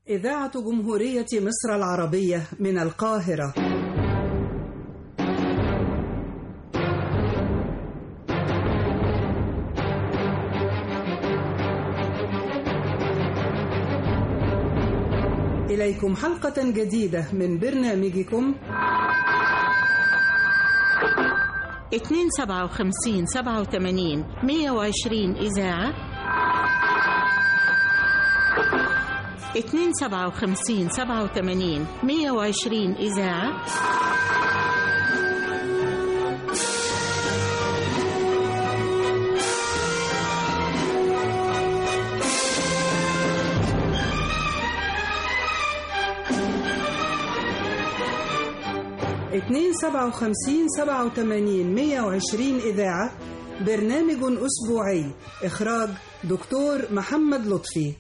إذاعة جمهورية مصر العربية من القاهرة إليكم حلقة جديدة من برنامجكم 257 87 120 إذاعة 257 87 120 إذاعة اتنين سبعة وخمسين سبعة وتمانين مية وعشرين إذاعة برنامج أسبوعي إخراج دكتور محمد لطفي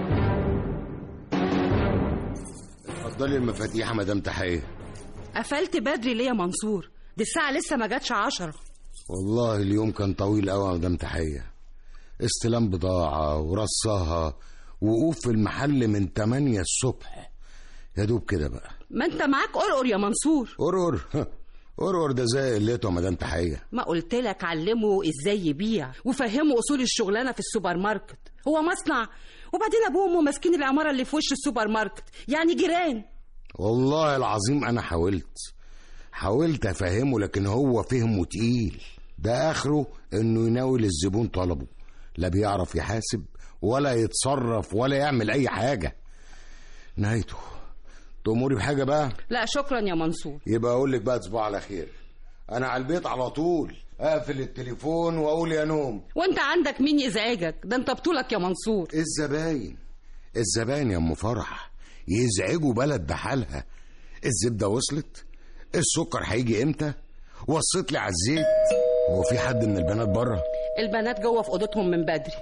اتفضلي المفاتيح يا مدام تحية قفلت بدري ليه يا منصور دي الساعة لسه ما جاتش عشرة والله اليوم كان طويل قوي يا مدام تحية استلام بضاعة ورصها وقوف في المحل من 8 الصبح يا دوب كده بقى ما انت معاك قرقر يا منصور قرقر قرقر ده زي قلته يا مدام تحية ما قلت لك علمه ازاي يبيع وفهمه اصول الشغلانة في السوبر ماركت هو مصنع وبعدين ابوه وامه ماسكين العمارة اللي في وش السوبر ماركت يعني جيران والله العظيم انا حاولت حاولت افهمه لكن هو فهمه تقيل ده اخره انه يناول الزبون طلبه لا بيعرف يحاسب ولا يتصرف ولا يعمل اي حاجة نهايته تأمري بحاجة بقى لا شكرا يا منصور يبقى اقول لك بقى تصبح على خير انا على البيت على طول اقفل التليفون واقول يا نوم وانت عندك مين يزعجك ده انت بطولك يا منصور الزباين الزباين يا ام فرح يزعجوا بلد بحالها الزبده وصلت السكر هيجي امتى وصيت لي على الزيت هو في حد من البنات بره البنات جوه في اوضتهم من بدري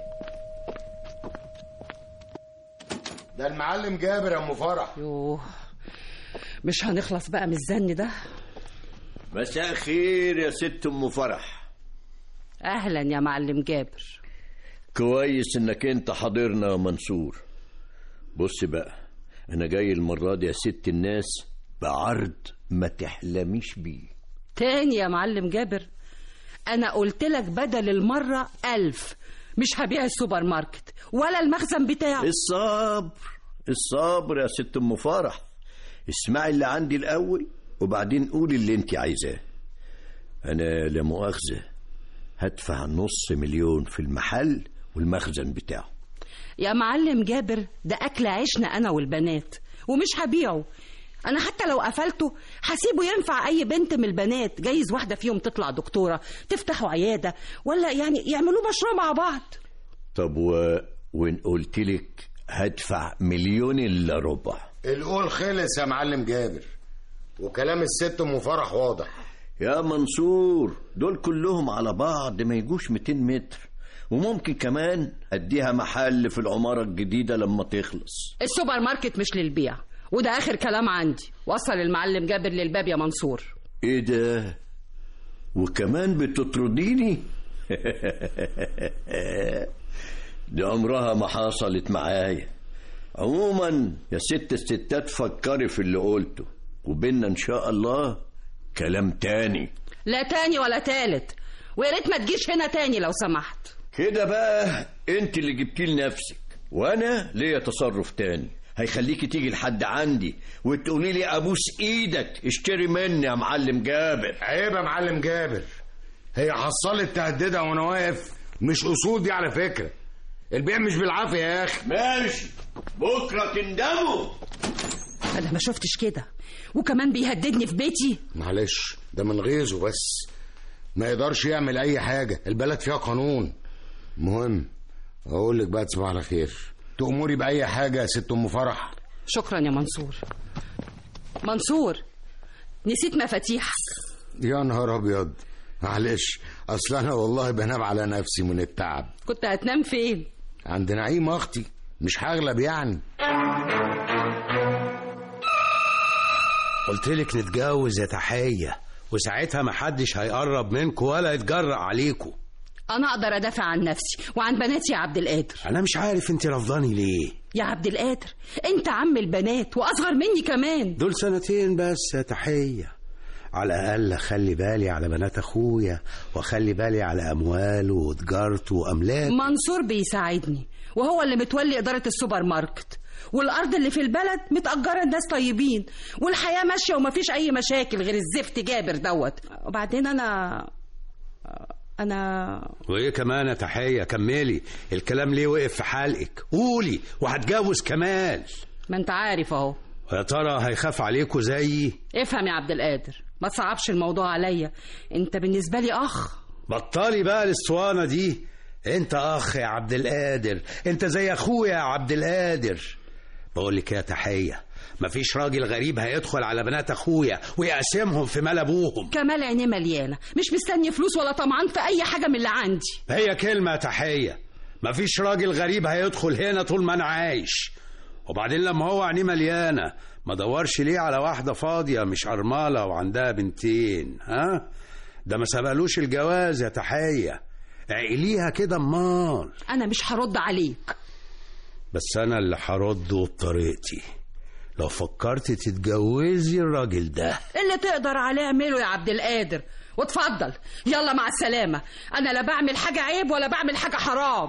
ده المعلم جابر يا ام فرح يوه مش هنخلص بقى من الزن ده مساء خير يا ست ام فرح اهلا يا معلم جابر كويس انك انت حاضرنا يا منصور بص بقى انا جاي المرة دي يا ست الناس بعرض ما تحلميش بيه تاني يا معلم جابر انا قلت لك بدل المرة ألف مش هبيع السوبر ماركت ولا المخزن بتاعه الصبر الصبر يا ست ام فرح اسمعي اللي عندي الاول وبعدين قولي اللي انت عايزاه انا لا مؤاخذه هدفع نص مليون في المحل والمخزن بتاعه يا معلم جابر ده أكل عيشنا أنا والبنات ومش هبيعه أنا حتى لو قفلته هسيبه ينفع أي بنت من البنات جايز واحدة فيهم تطلع دكتورة تفتحوا عيادة ولا يعني يعملوا مشروع مع بعض طب و... وان قلت لك هدفع مليون الا ربع القول خلص يا معلم جابر وكلام الست ام فرح واضح يا منصور دول كلهم على بعض ما يجوش 200 متر وممكن كمان اديها محل في العمارة الجديدة لما تخلص السوبر ماركت مش للبيع وده آخر كلام عندي وصل المعلم جابر للباب يا منصور ايه ده وكمان بتطرديني دي عمرها ما حصلت معايا عموما يا ست الستات فكري في اللي قلته وبيننا ان شاء الله كلام تاني لا تاني ولا تالت ويا ريت ما تجيش هنا تاني لو سمحت كده بقى انت اللي جبتيه لنفسك وانا ليا تصرف تاني هيخليكي تيجي لحد عندي وتقولي لي ابوس ايدك اشتري مني يا معلم جابر عيب يا معلم جابر هي حصلت تهددها وانا واقف مش اصول دي على فكره البيع مش بالعافيه يا اخي ماشي بكره تندموا أنا ما شفتش كده وكمان بيهددني في بيتي معلش ده من غيظه بس ما يقدرش يعمل اي حاجه البلد فيها قانون مهم اقول لك بقى تصبح على خير تأمري بأي حاجة يا ست أم فرح شكرا يا منصور منصور نسيت مفاتيح يا نهار أبيض معلش أصل أنا والله بنام على نفسي من التعب كنت هتنام فين عند نعيم أختي مش هغلب يعني قلت لك نتجوز يا تحية وساعتها محدش هيقرب منكم ولا يتجرأ عليكم انا اقدر ادافع عن نفسي وعن بناتي يا عبد القادر انا مش عارف انت رفضاني ليه يا عبد القادر انت عم البنات واصغر مني كمان دول سنتين بس يا تحية على الأقل أخلي بالي على بنات أخويا وأخلي بالي على أمواله وتجارته وأملاكه منصور بيساعدني وهو اللي متولي إدارة السوبر ماركت والأرض اللي في البلد متأجرة الناس طيبين والحياة ماشية ومفيش أي مشاكل غير الزفت جابر دوت وبعدين أنا أنا وإيه كمان يا تحية كملي الكلام ليه وقف في حلقك قولي وهتجوز كمال ما أنت عارف أهو ويا ترى هيخاف عليكوا زيي افهم يا عبد القادر ما تصعبش الموضوع عليا أنت بالنسبة لي أخ بطلي بقى الاسطوانة دي انت اخ يا عبد القادر انت زي اخويا يا عبد القادر بقول لك يا تحية مفيش راجل غريب هيدخل على بنات اخويا ويقسمهم في مال ابوهم كمال عينيه مليانة مش مستني فلوس ولا طمعان في أي حاجة من اللي عندي هي كلمة يا تحية مفيش راجل غريب هيدخل هنا طول ما انا عايش وبعدين لما هو عينيه مليانة ما دورش ليه على واحدة فاضية مش أرملة وعندها بنتين ها ده ما سبقلوش الجواز يا تحية عقليها كده امال أنا مش هرد عليك بس انا اللي هرده بطريقتي لو فكرت تتجوزي الراجل ده اللي تقدر عليه اعمله يا عبد القادر واتفضل يلا مع السلامة أنا لا بعمل حاجة عيب ولا بعمل حاجة حرام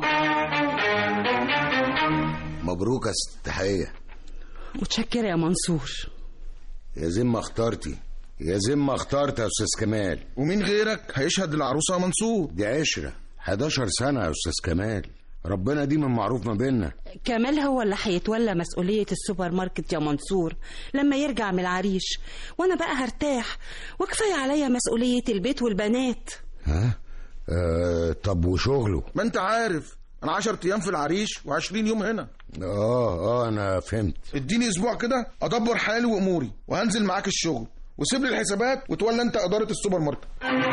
مبروك يا ست تحية متشكرة يا منصور يا زين ما اخترتي يا زين ما اخترت يا استاذ كمال ومين غيرك هيشهد للعروسه يا منصور دي عشرة 11 سنة يا استاذ كمال ربنا دي من معروف ما بيننا كمال هو اللي هيتولى مسؤولية السوبر ماركت يا منصور لما يرجع من العريش وأنا بقى هرتاح وكفاية عليا مسؤولية البيت والبنات ها آه طب وشغله ما انت عارف انا 10 ايام في العريش و20 يوم هنا اه اه انا فهمت اديني اسبوع كده ادبر حالي واموري وهنزل معاك الشغل وسيب لي الحسابات وتولى انت اداره السوبر ماركت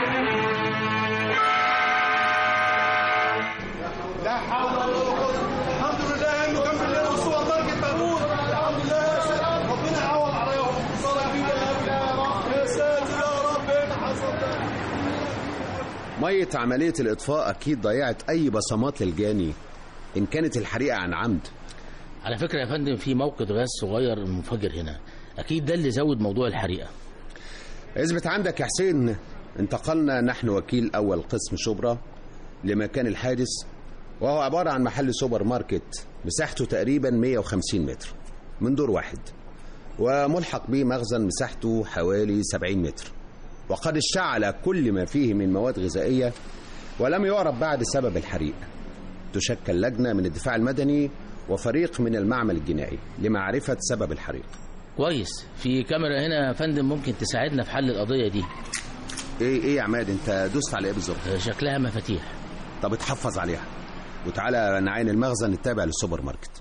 الحمد لله انه كان في الليل والسوبر ماركت مقبول الحمد لله ربنا يعوض عليهم صلاه يا ساتر يا رب ايه حصل مية عملية الإطفاء أكيد ضيعت أي بصمات للجاني إن كانت الحريقة عن عمد على فكرة يا فندم في موقد غاز صغير منفجر هنا أكيد ده اللي زود موضوع الحريقة اثبت عندك يا حسين انتقلنا نحن وكيل أول قسم شبرا لمكان الحادث وهو عبارة عن محل سوبر ماركت مساحته تقريبا 150 متر من دور واحد وملحق به مخزن مساحته حوالي 70 متر وقد اشتعل كل ما فيه من مواد غذائية ولم يعرف بعد سبب الحريق تشكل لجنة من الدفاع المدني وفريق من المعمل الجنائي لمعرفة سبب الحريق كويس في كاميرا هنا يا فندم ممكن تساعدنا في حل القضية دي ايه ايه يا عماد انت دوست على ايه بالظبط شكلها مفاتيح طب اتحفظ عليها وتعالى نعين المخزن التابع للسوبر ماركت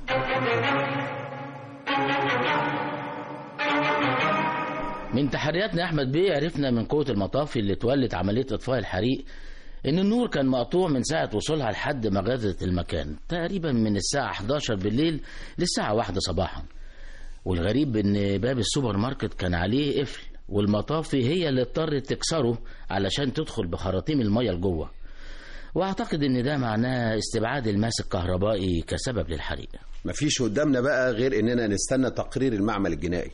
من تحرياتنا يا أحمد بيه عرفنا من قوة المطافي اللي تولت عملية إطفاء الحريق إن النور كان مقطوع من ساعة وصولها لحد مغازة المكان تقريبا من الساعة 11 بالليل للساعة 1 صباحا والغريب إن باب السوبر ماركت كان عليه قفل والمطافي هي اللي اضطرت تكسره علشان تدخل بخراطيم المية لجوه واعتقد ان ده معناه استبعاد الماس الكهربائي كسبب للحريق مفيش قدامنا بقى غير اننا نستنى تقرير المعمل الجنائي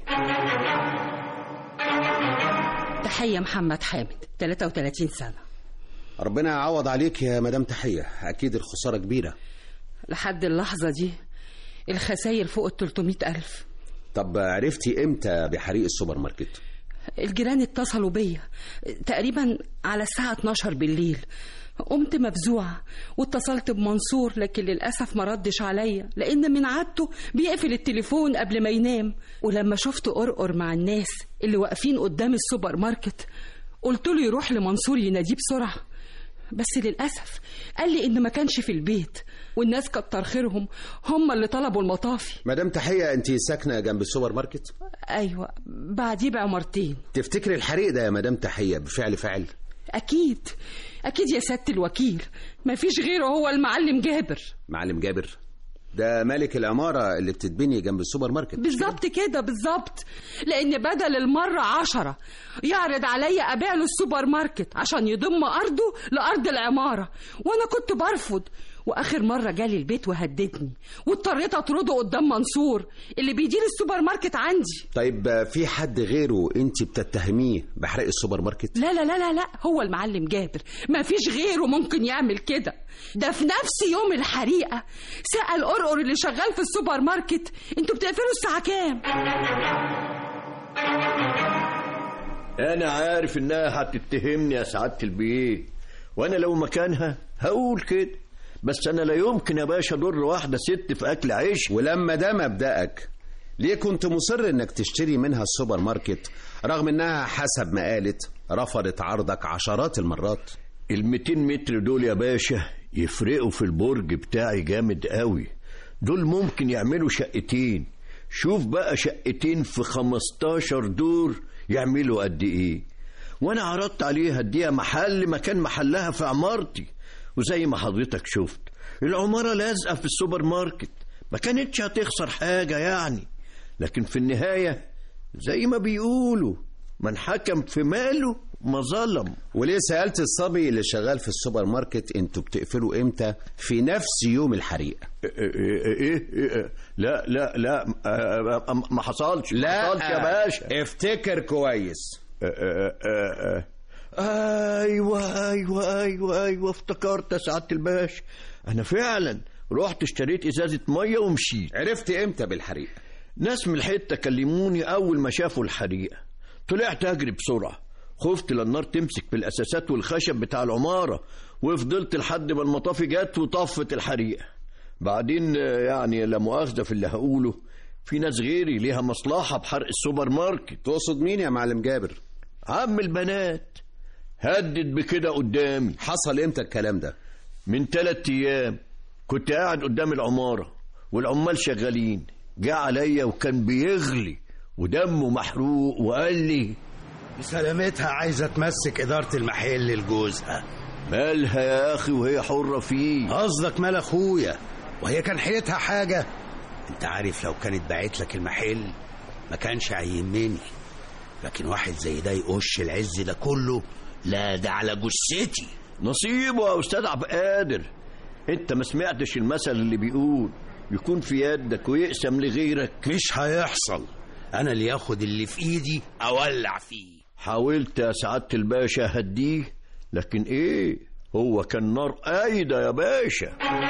تحية محمد حامد 33 سنة ربنا يعوض عليك يا مدام تحية اكيد الخسارة كبيرة لحد اللحظة دي الخساير فوق ال 300 ألف طب عرفتي امتى بحريق السوبر ماركت الجيران اتصلوا بيا تقريبا على الساعة 12 بالليل قمت مفزوعة واتصلت بمنصور لكن للأسف ما ردش عليا لأن من عادته بيقفل التليفون قبل ما ينام ولما شفت قرقر مع الناس اللي واقفين قدام السوبر ماركت قلت له يروح لمنصور يناديه بسرعة بس للأسف قال لي إن ما كانش في البيت والناس كتر خيرهم هم اللي طلبوا المطافي مدام تحية انت ساكنة جنب السوبر ماركت أيوة بعديه بعمرتين تفتكر الحريق ده يا مدام تحية بفعل فعل أكيد أكيد يا سيادة الوكيل مفيش غيره هو المعلم جابر معلم جابر ده مالك العمارة اللي بتتبني جنب السوبر ماركت بالظبط كده بالظبط لان بدل المره عشرة يعرض عليا ابيع له السوبر ماركت عشان يضم ارضه لارض العماره وانا كنت برفض واخر مره جالي البيت وهددني واضطريت اطرده قدام منصور اللي بيدير السوبر ماركت عندي طيب آه، في حد غيره انت بتتهميه بحرق السوبر ماركت لا لا لا لا لا هو المعلم جابر ما فيش غيره ممكن يعمل كده ده في نفس يوم الحريقه سأل قرقر اللي شغال في السوبر ماركت انتوا بتقفلوا الساعه كام انا عارف انها هتتهمني يا سعاده البيه وانا لو مكانها هقول كده بس انا لا يمكن يا باشا اضر واحده ست في اكل عيش ولما ده مبدأك ليه كنت مصر انك تشتري منها السوبر ماركت رغم انها حسب ما قالت رفضت عرضك عشرات المرات ال 200 متر دول يا باشا يفرقوا في البرج بتاعي جامد قوي دول ممكن يعملوا شقتين شوف بقى شقتين في 15 دور يعملوا قد ايه وانا عرضت عليها اديها محل مكان محلها في عمارتي وزي ما حضرتك شفت العمارة لازقة في السوبر ماركت ما كانتش هتخسر حاجة يعني لكن في النهاية زي ما بيقولوا من حكم في ماله ما ظلم وليه سألت الصبي اللي شغال في السوبر ماركت انتوا بتقفلوا امتى في نفس يوم الحريقة ايه ايه, إيه؟ لا لا لا آه، آه، ما حصلش ما لا حصلش يا باشا افتكر كويس آه، آه، آه، آه. ايوه ايوه ايوه ايوه افتكرت يا سعاده الباشا انا فعلا رحت اشتريت ازازه ميه ومشيت عرفت امتى بالحريقة ناس من الحته كلموني اول ما شافوا الحريقه طلعت اجري بسرعه خفت للنار تمسك في الاساسات والخشب بتاع العماره وفضلت لحد ما المطافي جت وطفت الحريقه بعدين آه، يعني لا مؤاخذه في اللي هقوله في ناس غيري ليها مصلحه بحرق السوبر ماركت تقصد مين يا معلم جابر عم البنات هدد بكده قدامي حصل امتى الكلام ده من ثلاث ايام كنت قاعد قدام العماره والعمال شغالين جه عليا وكان بيغلي ودمه محروق وقال لي بسلامتها عايزة تمسك إدارة المحل لجوزها مالها يا اخي وهي حره فيه قصدك مال أخويا وهي كان حيلتها حاجة أنت عارف لو كانت باعت لك المحل ما كانش هيهمني لكن واحد زي ده يقش العز ده كله لا ده على جثتي نصيبه يا استاذ عبد القادر انت ما سمعتش المثل اللي بيقول يكون في يدك ويقسم لغيرك مش هيحصل أنا اللي ياخد اللي في إيدي أولع فيه حاولت يا سعاده الباشا اهديه لكن ايه هو كان نار قايده يا باشا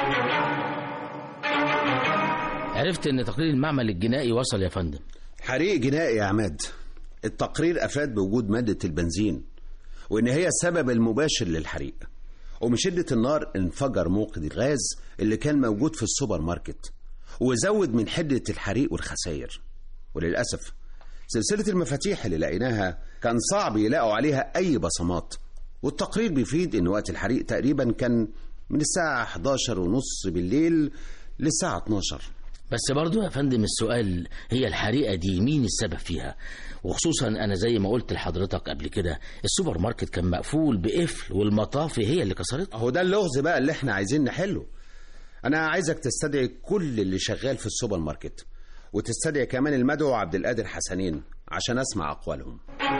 عرفت ان تقرير المعمل الجنائي وصل يا فندم حريق جنائي يا عماد التقرير افاد بوجود مادة البنزين وان هي السبب المباشر للحريق ومن شدة النار انفجر موقد الغاز اللي كان موجود في السوبر ماركت وزود من حدة الحريق والخسائر وللأسف سلسلة المفاتيح اللي لقيناها كان صعب يلاقوا عليها أي بصمات والتقرير بيفيد إن وقت الحريق تقريبا كان من الساعة 11 ونص بالليل للساعة 12 بس برضو يا فندم السؤال هي الحريقة دي مين السبب فيها وخصوصا أنا زي ما قلت لحضرتك قبل كده السوبر ماركت كان مقفول بقفل والمطافي هي اللي كسرته اهو ده اللغز بقى اللي احنا عايزين نحله انا عايزك تستدعي كل اللي شغال في السوبر ماركت وتستدعي كمان المدعو عبد القادر حسنين عشان اسمع اقوالهم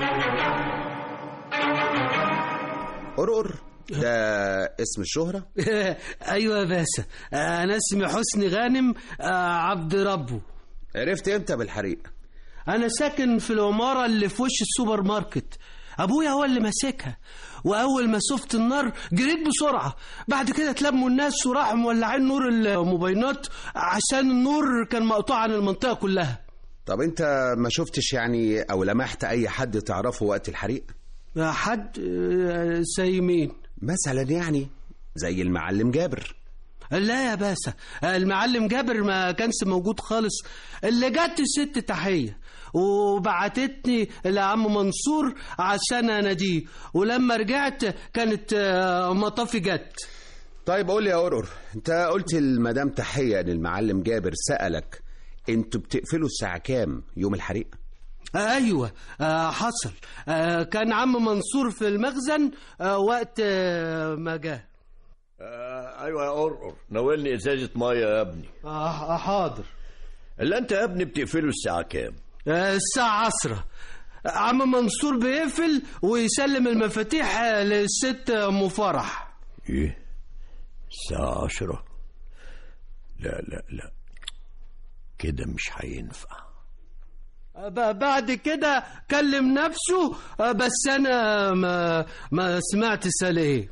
قرقر ده اسم الشهرة ايوه يا باشا انا اسمي حسني غانم آه، عبد ربه عرفت امتى بالحريق انا ساكن في العماره اللي في وش السوبر ماركت ابويا هو اللي ماسكها واول ما شفت النار جريت بسرعه بعد كده اتلموا الناس وراحوا مولعين نور الموبايلات عشان النور كان مقطوع عن المنطقه كلها طب انت ما شفتش يعني او لمحت اي حد تعرفه وقت الحريق حد آه، زي مين مثلا يعني زي المعلم جابر لا يا باشا المعلم جابر ما كانش موجود خالص اللي جت ست تحية وبعتتني لعم منصور عشان اناديه ولما رجعت كانت آه، مطافي جت طيب قول لي يا قرقر انت قلت المدام تحية ان المعلم جابر سألك انتوا بتقفلوا الساعة كام يوم الحريق ايوه آه، حصل آه، كان عم منصور في المخزن آه، وقت آه، ما جه آه ايوه يا قرقر ناولني ازازه ميه يا ابني آه حاضر الا انت يا ابني بتقفله الساعه كام آه، الساعة عشرة عم منصور بيقفل ويسلم المفاتيح آه، للست أم فرح ايه الساعه عشرة لا لا لا كده مش هينفع آه، ب- بعد كده كلم نفسه آه، بس أنا ما ما سمعت سليه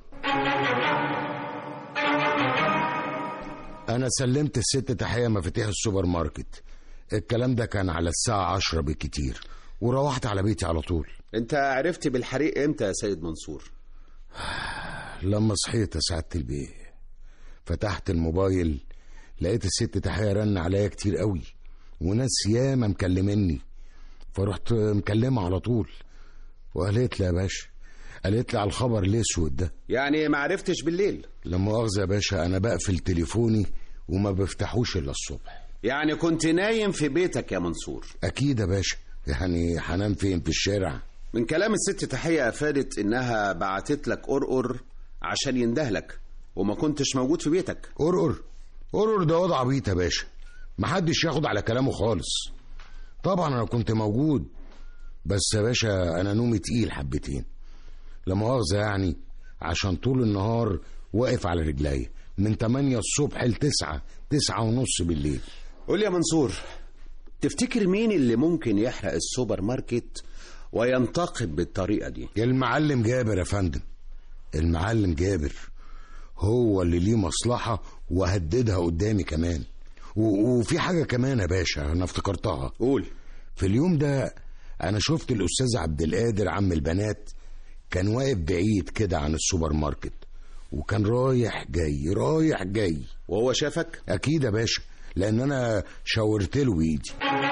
انا سلمت الست تحية مفاتيح السوبر ماركت الكلام ده كان على الساعة عشرة بالكتير وروحت على بيتي على طول انت عرفت بالحريق امتى يا سيد منصور لما صحيت يا سعادة البيه فتحت الموبايل لقيت الست تحية رن عليا كتير قوي وناس ياما مكلمني فرحت مكلمة على طول وقالت لي يا باشا قالت لي على الخبر الاسود ده يعني ما عرفتش بالليل لا مؤاخذة يا باشا انا بقفل تليفوني وما بفتحوش الا الصبح يعني كنت نايم في بيتك يا منصور اكيد يا باشا يعني هنام فين في الشارع من كلام الست تحية أفادت إنها بعتت لك قرقر عشان يندهلك وما كنتش موجود في بيتك قرقر قرقر ده وضع عبيط يا باشا محدش ياخد على كلامه خالص طبعا انا كنت موجود بس يا باشا انا نومي تقيل حبتين لا مؤاخذة يعني عشان طول النهار واقف على رجلي من 8 الصبح ل 9 9 ونص بالليل قول لي يا منصور تفتكر مين اللي ممكن يحرق السوبر ماركت وينتقم بالطريقة دي المعلم جابر يا فندم المعلم جابر هو اللي ليه مصلحة وهددها قدامي كمان و- وفي حاجة كمان يا باشا أنا افتكرتها قول في اليوم ده أنا شفت الأستاذ عبد القادر عم البنات كان واقف بعيد كده عن السوبر ماركت وكان رايح جاي رايح جاي وهو شافك أكيد يا باشا لأن أنا شاورت له بإيدي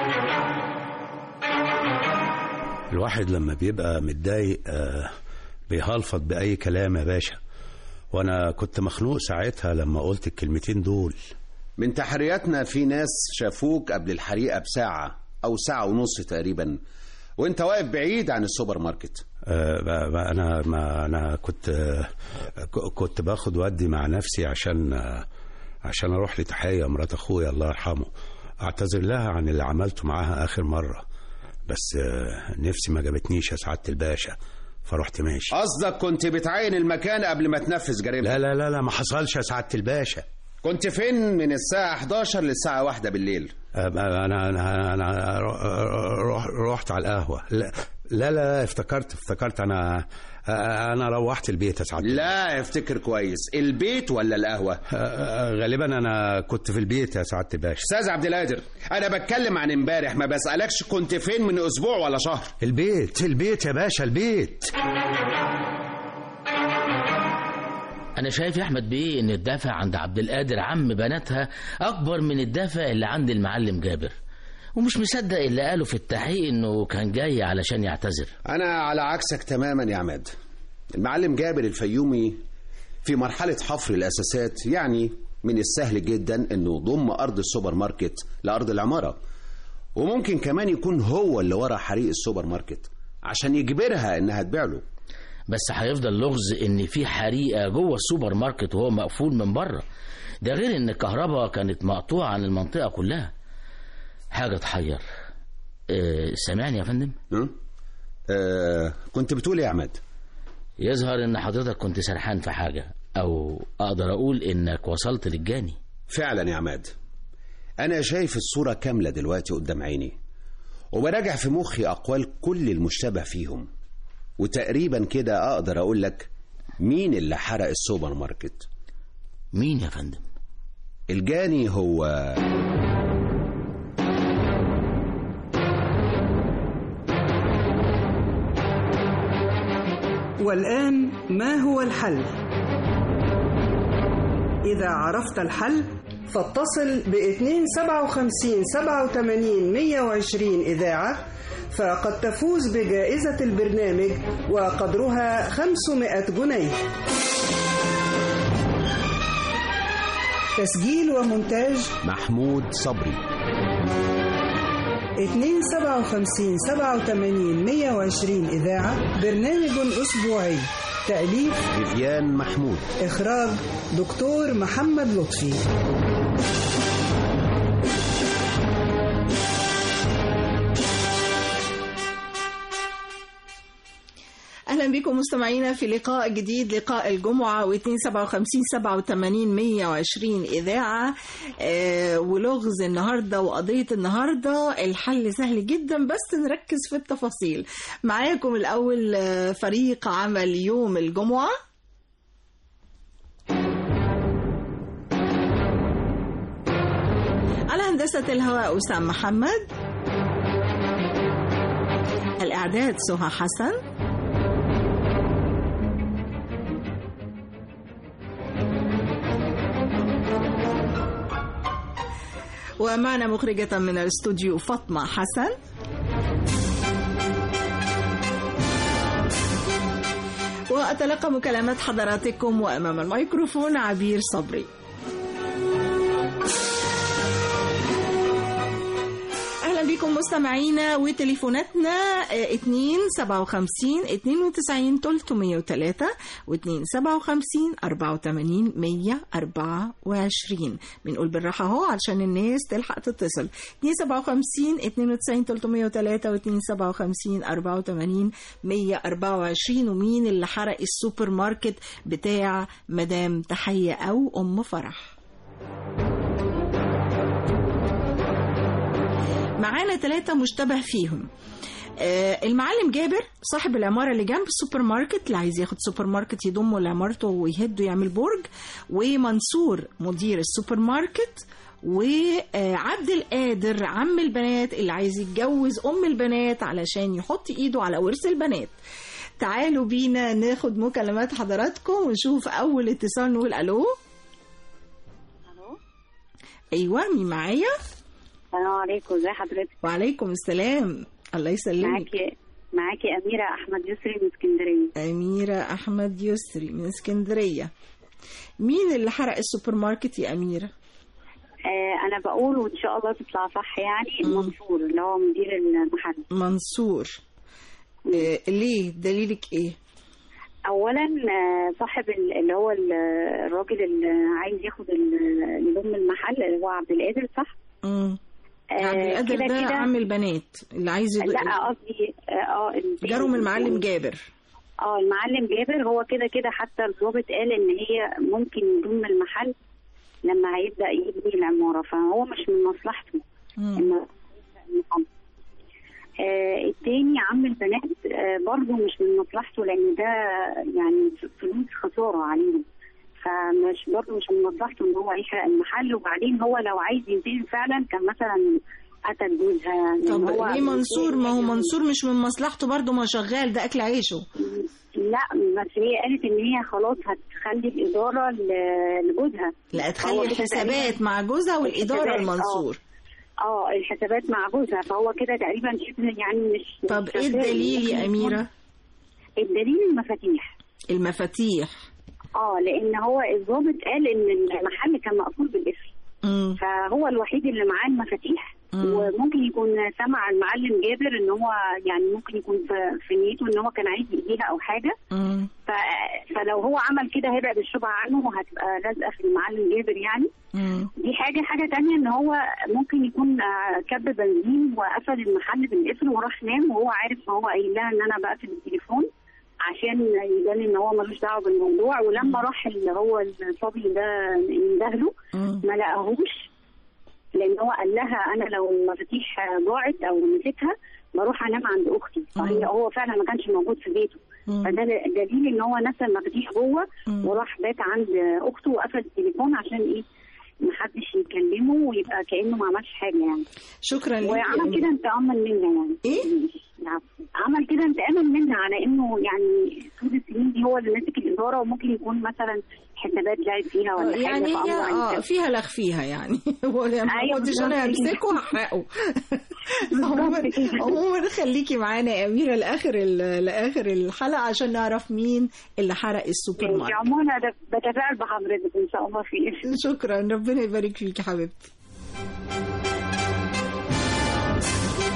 الواحد لما بيبقى متضايق آه، بيهلفط بأي كلام يا باشا وأنا كنت مخنوق ساعتها لما قلت الكلمتين دول من تحرياتنا في ناس شافوك قبل الحريقة بساعة أو ساعة ونص تقريبا وانت واقف بعيد عن السوبر ماركت آه، ب- ب- أنا ما أنا كنت آه، ك- كنت باخد ودي مع نفسي عشان آه، عشان أروح لتحية مرات أخويا الله يرحمه أعتذر لها عن اللي عملته معاها آخر مرة بس آه، نفسي ما جابتنيش يا سعادة الباشا فرحت ماشي قصدك كنت بتعاين المكان قبل ما تنفذ جريمتك لا لا لا لا ما حصلش يا سعادة الباشا كنت فين من الساعة 11 للساعة 1 بالليل انا انا انا روح رحت على القهوه لا لا لا افتكرت افتكرت انا انا روحت البيت يا سعاده لا افتكر كويس البيت ولا القهوة غالبا انا كنت في البيت يا سعاده الباشا استاذ عبد القادر انا بتكلم عن امبارح ما بسألكش كنت فين من اسبوع ولا شهر البيت البيت يا باشا البيت أنا شايف يا أحمد بيه إن الدافع عند عبد القادر عم بناتها أكبر من الدافع اللي عند المعلم جابر ومش مصدق اللي قاله في التحقيق إنه كان جاي علشان يعتذر انا على عكسك تماما يا عماد المعلم جابر الفيومي في مرحلة حفر الأساسات يعني من السهل جدا أنه ضم أرض السوبر ماركت لأرض العمارة وممكن كمان يكون هو اللي ورا حريق السوبر ماركت عشان يجبرها إنها تبيع له بس هيفضل لغز إن في حريقة جوه السوبر ماركت وهو مقفول من بره ده غير إن الكهرباء كانت مقطوعة عن المنطقة كلها حاجة تحير أه سامعني يا فندم؟ أه كنت بتقول إيه يا عماد؟ يظهر إن حضرتك كنت سرحان في حاجة أو أقدر أقول إنك وصلت للجاني فعلا يا عماد أنا شايف الصورة كاملة دلوقتي قدام عيني وبراجع في مخي أقوال كل المشتبه فيهم وتقريبا كده أقدر أقول لك مين اللي حرق السوبر ماركت مين يا فندم؟ الجاني هو والآن ما هو الحل؟ إذا عرفت الحل فاتصل ب 257 87 120 إذاعة فقد تفوز بجائزة البرنامج وقدرها 500 جنيه تسجيل ومونتاج محمود صبري 257 87 120 إذاعة برنامج أسبوعي تأليف فيفيان محمود إخراج دكتور محمد لطفي اهلا بكم مستمعينا في لقاء جديد لقاء الجمعه و257 87 120 اذاعه آه ولغز النهارده وقضيه النهارده الحل سهل جدا بس نركز في التفاصيل معاكم الاول آه، فريق عمل يوم الجمعه على هندسه الهواء اسام محمد الاعداد سهى حسن ومعنا مخرجة من الاستوديو فاطمة حسن وأتلقى مكالمات حضراتكم وأمام الميكروفون عبير صبري اهلا بكم مستمعينا وتليفوناتنا 2 57 92 303 و 2 57 84 124 بنقول بالراحه اهو علشان الناس تلحق تتصل 2 57 92 303 و 2 57 84 124 ومين اللي حرق السوبر ماركت بتاع مدام تحيه او ام فرح معانا ثلاثة مشتبه فيهم آه، المعلم جابر صاحب العمارة اللي جنب السوبر ماركت اللي عايز ياخد سوبر ماركت يضمه لعمارته ويهده يعمل برج ومنصور مدير السوبر ماركت وعبد القادر عم البنات اللي عايز يتجوز ام البنات علشان يحط ايده على ورث البنات تعالوا بينا ناخد مكالمات حضراتكم ونشوف اول اتصال نقول الو ايوه مين معايا السلام عليكم ازي حضرتك وعليكم السلام الله يسلمك معاكي معاكي أميرة أحمد يسري من اسكندرية أميرة أحمد يسري من اسكندرية مين اللي حرق السوبر ماركت يا أميرة؟ آه أنا بقول وإن شاء الله تطلع صح يعني منصور اللي هو مدير المحل منصور آه ليه دليلك إيه؟ أولا آه، صاحب ال- اللي هو ال- الراجل اللي عايز ياخد ال- يضم المحل اللي هو عبد القادر صح؟ امم آه، عبد القادر كده ده كده- عم البنات اللي عايز يض- لا قصدي اه آه، التاني. جارهم المعلم جابر اه المعلم جابر هو كده كده حتى الضابط قال ان هي ممكن يضم المحل لما هيبدا يبني العماره فهو مش من مصلحته إنه المحل. آه التاني عم البنات آه برضه مش من مصلحته لان ده يعني فلوس خساره عليهم فمش برضه مش من مصلحته ان هو يحرق المحل وبعدين هو لو عايز ينتقم فعلا كان مثلا قتل جوزها لأن طب هو ليه منصور ما هو منصور مش من مصلحته برضه ما شغال ده أكل عيشه لا بس هي قالت ان هي خلاص هتخلي الاداره ل- لجوزها لا هو تخلي كده الحسابات تقريباً- مع جوزها والإدارة الحسابات، المنصور اه اه الحسابات مع جوزها فهو كده تقريبا شبه يعني مش طب مش إيه شغال. الدليل يا ممكن أميرة؟ يكون- الدليل المفاتيح المفاتيح اه لان هو الضابط قال ان المحل كان مقفول بالاسم مم. فهو الوحيد اللي معاه المفاتيح مم. وممكن يكون سمع المعلم جابر ان هو يعني ممكن يكون في, في نيته ان هو كان عايز يأذيها او حاجه مم. ف... فلو هو عمل كده هيبعد الشبهه عنه وهتبقى لازقه في المعلم جابر يعني مم. دي حاجه حاجه تانية ان هو ممكن يكون آه، كب بنزين وقفل المحل بالقفل وراح نام وهو عارف ان هو قايل لها ان انا بقفل التليفون عشان يبان ان هو ملوش دعوه بالموضوع ولما راح اللي هو الصبي ده يندهله ما لقاهوش لان هو قال لها انا لو المفاتيح ضاعت او نسيتها بروح انام عند اختي فهي هو فعلا ما كانش موجود في بيته فده دليل ان هو نسى المفاتيح جوه وراح بات عند اخته وقفل التليفون عشان ايه محدش يكلمه ويبقى كانه ما عملش حاجه يعني شكرا ليك يا وعمل أميرة. كده انتقاما منها يعني ايه عمل كده انتقاما منها على انه يعني طول السنين دي هو اللي ماسك الاداره وممكن يكون مثلا حسابات لعب فيها ولا حاجه يعني هي فأمر عن اه كده. فيها لغ فيها يعني هو لما ما أيوة كنتش انا بالظبط كده. همسكه هحرقه عموما عموما خليكي معانا يا اميره لاخر ال- لاخر الحلقه عشان نعرف مين اللي حرق السوبر ماشي، ماركت عموما انا بتفاعل بحضرتك ان شاء الله خير شكرا ربنا يبارك فيك يا حبيبتي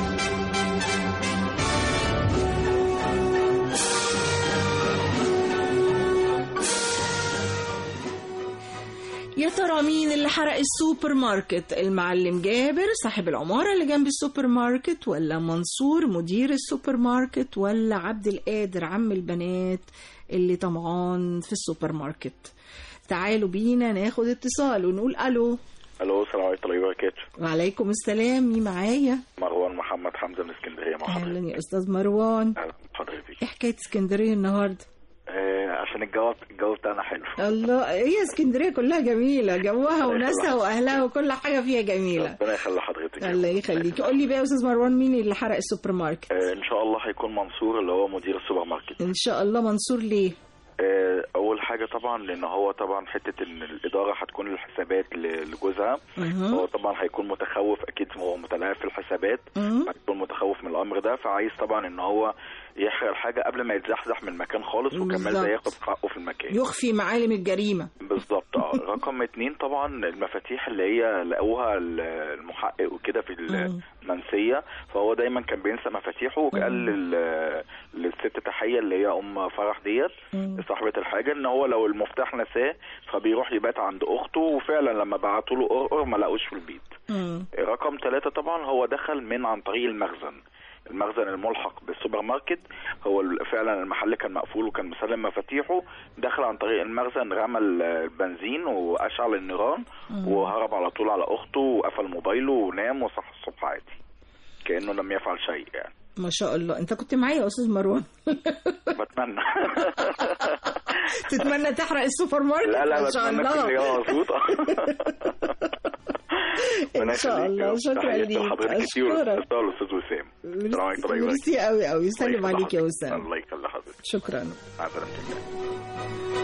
ترى مين اللي حرق السوبر ماركت المعلم جابر صاحب العمارة اللي جنب السوبر ماركت ولا منصور مدير السوبر ماركت ولا عبد القادر عم البنات اللي طمعان في السوبر ماركت تعالوا بينا ناخد اتصال ونقول الو الو السلام عليكم ورحمه الله وبركاته وعليكم السلام مين معايا مروان محمد حمزه من اسكندريه مع حضرتك اهلا يا استاذ مروان اهلا بحضرتك ايه حكايه اسكندريه النهارده آه عشان الجو الجو بتاعنا حلو الله هي اسكندريه كلها جميله جوها وناسها واهلها وكل حاجه فيها جميله ربنا يخلي حضرتك الله يخليك قول لي بقى يا استاذ مروان مين اللي حرق السوبر ماركت آه ان شاء الله هيكون منصور اللي هو مدير السوبر ماركت ان شاء الله منصور ليه آه اول حاجه طبعا لان هو طبعا حته ان الاداره هتكون الحسابات ل- لجوزها مهم. هو طبعا هيكون متخوف اكيد هو متلاعب في الحسابات مم. هيكون متخوف من الامر ده فعايز طبعا ان هو يحرق الحاجه قبل ما يتزحزح من المكان خالص وكمان بالظبط. ده ياخد حقه في المكان يخفي معالم الجريمه بالظبط اه رقم اتنين طبعا المفاتيح اللي هي لقوها ال- المحقق وكده في المنسيه فهو دايما كان بينسى مفاتيحه وقال لل- للست تحيه اللي هي ام فرح ديت صاحبه الحاجه ان هو لو المفتاح نساه فبيروح يبات عند اخته وفعلا لما بعتوا له قرقر ما لقوش في البيت رقم ثلاثة طبعا هو دخل من عن طريق المخزن المخزن الملحق بالسوبر ماركت هو ال- فعلا المحل كان مقفول وكان مسلم مفاتيحه دخل عن طريق المخزن رمى ال- البنزين واشعل النيران مم. وهرب على طول على اخته وقفل موبايله ونام وصحى الصبح عادي كانه لم يفعل شيء يعني ما شاء الله انت كنت معايا يا استاذ مروان بتمنى تتمنى تحرق السوبر ماركت لا لا ان شاء بتمنى الله تكون الإجابة مظبوطة ان شاء الله شكرا ليك حضرتك كتير اشكرك والاستاذ الاستاذ وسام السلام عليكم ورحمة الله ميرسي قوي قوي سلم الله عليك يا يخلي وسام حضرتك. الله يخلي حضرتك شكرا مع سلامتك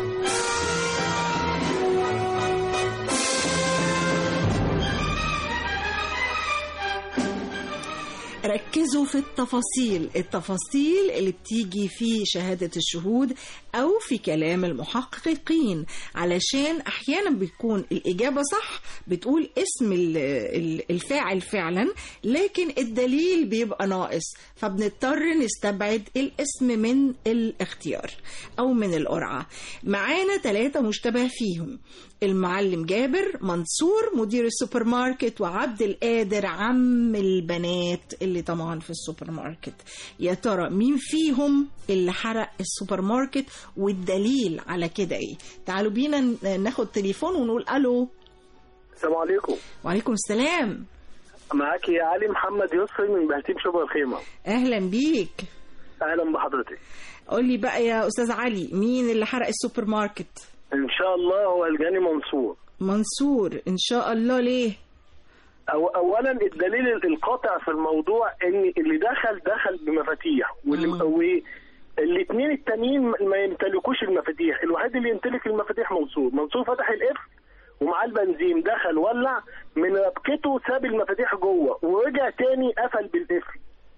ركزوا في التفاصيل التفاصيل اللي بتيجي في شهادة الشهود أو في كلام المحققين علشان أحيانا بتكون الإجابة صح بتقول اسم ال- ال- الفاعل فعلا لكن الدليل بيبقى ناقص فبنضطر نستبعد الاسم من الاختيار أو من القرعة معانا ثلاثة مشتبه فيهم المعلم جابر منصور مدير السوبر ماركت وعبد القادر عم البنات اللي طبعا في السوبر ماركت يا ترى مين فيهم اللي حرق السوبر ماركت والدليل على كده ايه تعالوا بينا ن- ناخد تليفون ونقول الو السلام عليكم وعليكم السلام معاكي علي محمد يسري من بهتيم شبه الخيمة اهلا بيك اهلا بحضرتك قول لي بقى يا استاذ علي مين اللي حرق السوبر ماركت ان شاء الله هو الجاني منصور منصور ان شاء الله ليه أو اولا الدليل القاطع في الموضوع ان اللي دخل دخل بمفاتيح واللي الاثنين التانيين ما يمتلكوش المفاتيح الوحيد اللي يمتلك المفاتيح منصور منصور فتح القفل ومعاه البنزين دخل ولع من ربكته ساب المفاتيح جوه ورجع تاني قفل بالقفل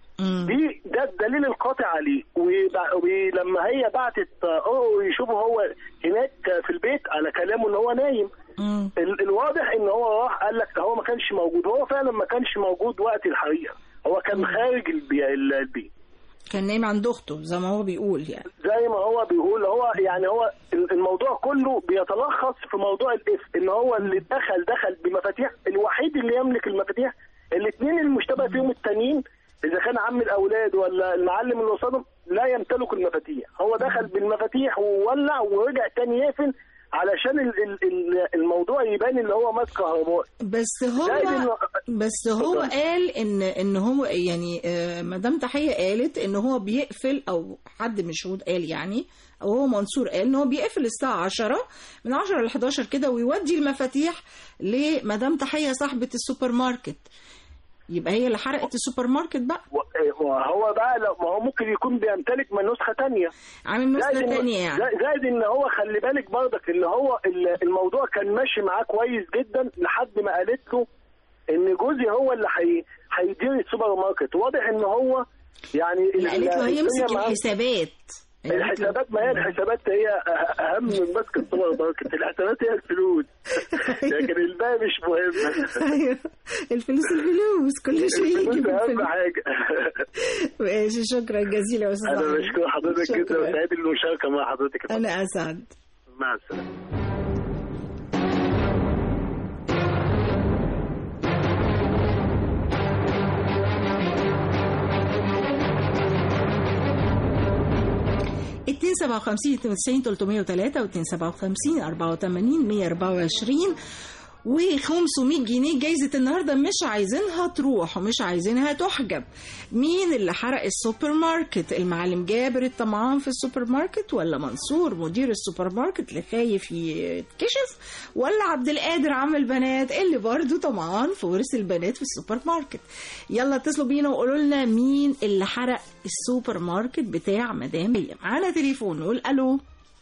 دي ده الدليل القاطع عليه وبع- ولما هي بعتت اه يشوفوا هو هناك في البيت على كلامه ان هو نايم ال- الواضح ان هو راح قال لك هو ما كانش موجود هو فعلا ما كانش موجود وقت الحريقه هو كان خارج البي- ال- البيت كان نايم عند اخته زي ما هو بيقول يعني زي ما هو بيقول هو يعني هو ال- الموضوع كله بيتلخص في موضوع الإف ان هو اللي دخل دخل بمفاتيح الوحيد اللي يملك المفاتيح الاثنين المشتبه فيهم التانيين اذا كان عم الاولاد ولا المعلم اللي قصادهم لا يمتلك المفاتيح هو دخل بالمفاتيح وولع ورجع تاني يقفل علشان ال- ال- ال- الموضوع يبان ان هو مات كهربائي بس هو زائد إنه- بس هو اتفضل. قال ان ان هو يعني آه، مدام تحيه قالت ان هو بيقفل او حد من الشهود قال يعني او هو منصور قال ان هو بيقفل الساعه 10 من 10 ل 11 كده ويودي المفاتيح لمدام تحيه صاحبه السوبر ماركت يبقى هي اللي حرقت السوبر ماركت بقى وهو بقى لو ما هو ممكن يكون بيمتلك من نسخه تانية عامل نسخه زائد إن- تانية يعني زائد- زائد ان هو خلي بالك برضك ان هو ال- الموضوع كان ماشي معاه كويس جدا لحد ما قالت له ان جوزي هو اللي حي... هيدير السوبر ماركت واضح ان هو يعني لا قالت له الدنيا هيمسك معاه- الحسابات الحسابات ما هي الحسابات هي أه- اهم من مسك السوبر ماركت الحسابات هي الفلوس لكن الباقي مش مهم ايوه الفلوس الفلوس كل شيء يجي الفلوس اهم بالفلوس حاجه ماشي شكرا جزيلا يا استاذ انا علي. بشكر حضرتك جدا شكراً. وسعيد المشاركه مع حضرتك انا اسعد مع السلامه 257 92 303 و 257 84 124 و500 جنيه جايزة النهاردة مش عايزينها تروح ومش عايزينها تحجب مين اللي حرق السوبر ماركت المعلم جابر الطمعان في السوبر ماركت ولا منصور مدير السوبر ماركت اللي خايف يتكشف ولا عبد القادر عم البنات اللي برضه طمعان في ورث البنات في السوبر ماركت يلا اتصلوا بينا وقولوا لنا مين اللي حرق السوبر ماركت بتاع مدام هي معانا تليفون نقول الو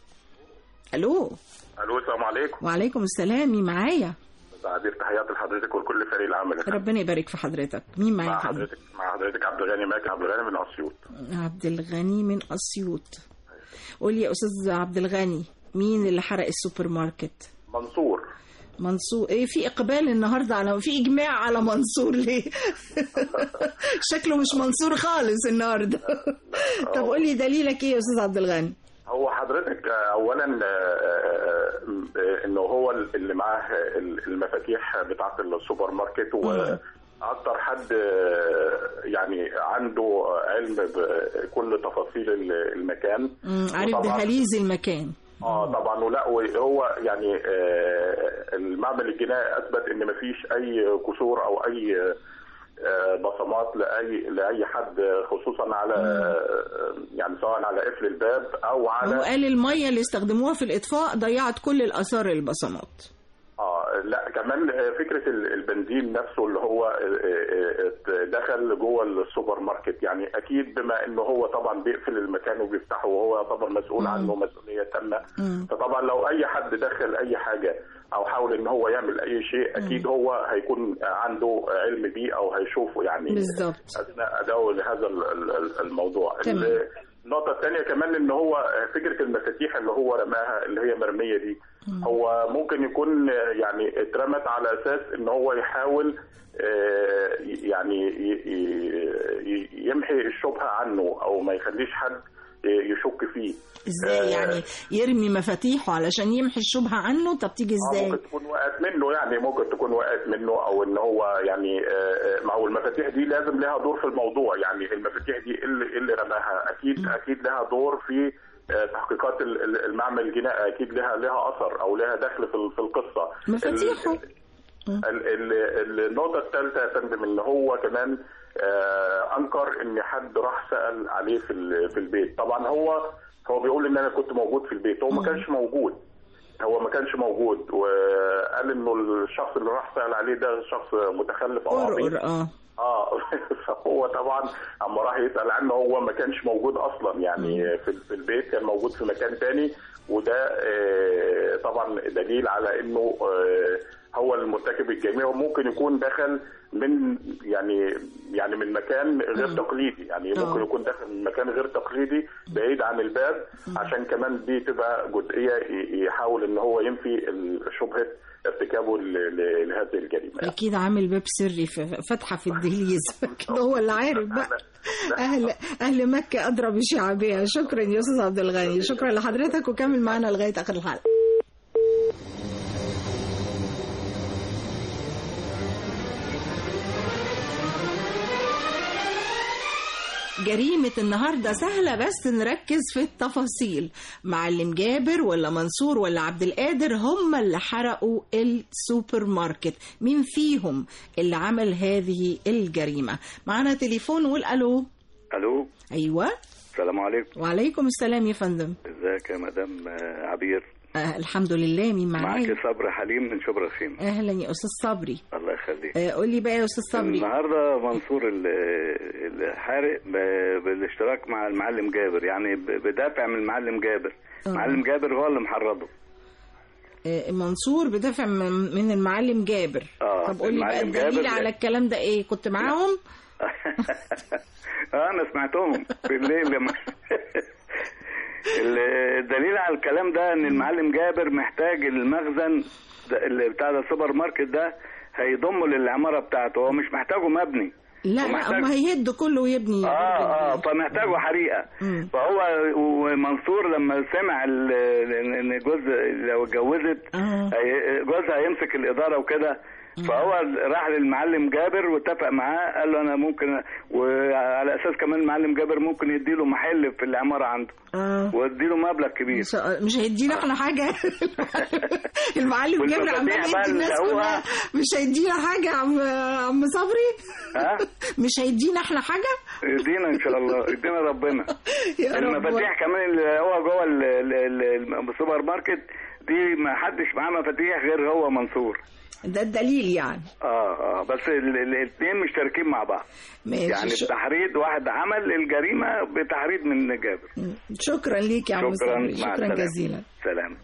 الو الو السلام عليكم وعليكم السلام مين معايا تعبير تحياتي لحضرتك ولكل فريق العمل يا فندم. ربنا يبارك في حضرتك مين معايا مع حضرتك حضرتك مع حضرتك عبد الغني ماكي عبد الغني من اسيوط عبد الغني من اسيوط قول لي يا استاذ عبد الغني مين اللي حرق السوبر ماركت منصور منصور ايه في اقبال النهارده على في اجماع على منصور ليه شكله مش منصور خالص النهارده طب قول لي دليلك ايه يا استاذ عبد الغني هو حضرتك آه، اولا آه، آه، آه، انه هو اللي معاه المفاتيح بتاعه السوبر ماركت واكتر حد آه، يعني عنده علم بكل تفاصيل المكان مم، عارف وطبعاً- دهاليز المكان اه طبعا ولا وهو يعني آه، المعمل الجنائي اثبت ان مفيش اي كسور او اي آه، بصمات لاي لاي حد خصوصا على آه، يعني سواء على قفل الباب او هو على قال الميه اللي استخدموها في الاطفاء ضيعت كل الاثار البصمات اه لا كمان آه، فكره ال- البنزين نفسه اللي هو آه، آه، آه، دخل جوه السوبر ماركت يعني اكيد بما انه هو طبعا بيقفل المكان وبيفتحه وهو يعتبر مسؤول عنه مسؤوليه تامه فطبعا لو اي حد دخل اي حاجه او حاول ان هو يعمل اي شيء اكيد هو هيكون عنده علم بيه او هيشوفه يعني بالظبط. اثناء ادائه لهذا ال- ال- الموضوع تمام. ال- النقطة الثانية كمان ان هو فكرة المفاتيح اللي هو رماها اللي هي مرمية دي هو ممكن يكون يعني اترمت على اساس ان هو يحاول آه، يعني ي- ي- يمحي الشبهة عنه او ما يخليش حد يشك فيه ازاي آه، يعني يرمي مفاتيحه علشان يمحي الشبهه عنه طب تيجي آه، ازاي ممكن تكون وقعت منه يعني ممكن تكون وقعت منه او ان هو يعني آه، آه، ما هو المفاتيح دي لازم لها دور في الموضوع يعني المفاتيح دي إيه اللي إيه اللي رماها اكيد اكيد لها دور في آه، تحقيقات ال- ال- المعمل الجنائي اكيد لها لها اثر او لها دخل في ال- في القصه مفاتيحه ال- ال- النقطة الثالثة يا فندم ان هو كمان آه، انكر ان حد راح سأل عليه في ال- في البيت طبعا هو هو بيقول ان انا كنت موجود في البيت هو ما كانش موجود هو ما كانش موجود وقال انه الشخص اللي راح سأل عليه ده شخص متخلف او عبيط قرقر اه اه فهو طبعا اما راح يسال عنه هو ما كانش موجود اصلا يعني في في البيت كان موجود في مكان تاني وده آه، طبعا دليل على انه آه، هو المرتكب الجريمه وممكن يكون دخل من يعني يعني من مكان غير تقليدي يعني آه. ممكن يكون داخل من مكان غير تقليدي بعيد عن الباب عشان كمان دي تبقى جزئيه ي- يحاول ان هو ينفي ال- شبهه ارتكابه ل- ل- لهذه الجريمه اكيد عامل باب سري في فتحه في الدهليز كده هو اللي عارف بقى اهل اهل مكه ادرى بشعبها شكرا يا استاذ عبد الغني شكرا لحضرتك وكمل معنا لغايه اخر الحلقه جريمة النهاردة سهلة بس نركز في التفاصيل معلم جابر ولا منصور ولا عبد القادر هم اللي حرقوا السوبر ماركت مين فيهم اللي عمل هذه الجريمة معنا تليفون نقول ألو الو أيوة السلام عليكم وعليكم السلام يا فندم ازيك يا مدام آه، عبير آه الحمد لله مين معاك معايا صبري حليم من شبرا الخيم أهلا يا أستاذ صبري الله يخليك آه قول لي بقى يا أستاذ صبري النهارده منصور ال- الحارق ب- بالاشتراك مع المعلم جابر يعني ب- بدافع من المعلم جابر آه. المعلم جابر هو اللي محرضه آه منصور بدافع من من المعلم جابر اه طب قول لي بقى المعلم الدليل جابر- على الكلام ده إيه كنت معاهم اه انا سمعتهم بالليل لما الدليل على الكلام ده ان المعلم جابر محتاج المخزن ده- اللي بتاع ده السوبر ماركت ده هيضمه للعماره بتاعته هو مش محتاجه مبني لا لا ومحتاج- هم هيهدوا كله ويبني اه اه فمحتاجه حريقه مم. فهو ومنصور لما سمع ال- ان جوز لو اتجوزت آه. هي- جوزها هيمسك الاداره وكده فهو راح للمعلم جابر واتفق معاه قال له انا ممكن وعلى اساس كمان المعلم جابر ممكن يديله محل في العماره عنده اه واديله مبلغ كبير مش مش هيدينا احنا حاجه المعلم جابر عمال والمفاتيح بقى يدي الناس اللي كلها لقوها- مش هيدينا حاجه يا عم عم صبري ها مش هيدينا احنا حاجه يدينا ان شاء الله يدينا ربنا يا رب. المفاتيح كمان اللي هو جوه ال- ال- ال- السوبر ماركت دي ما حدش معاه مفاتيح غير هو منصور ده الدليل يعني اه اه بس الاثنين مشتركين مع بعض ماشي. يعني ش- بتحريض واحد عمل الجريمه بتحريض من جابر شكرا ليك يا عم شكرا صبري مع شكرا السلامة. جزيلا سلام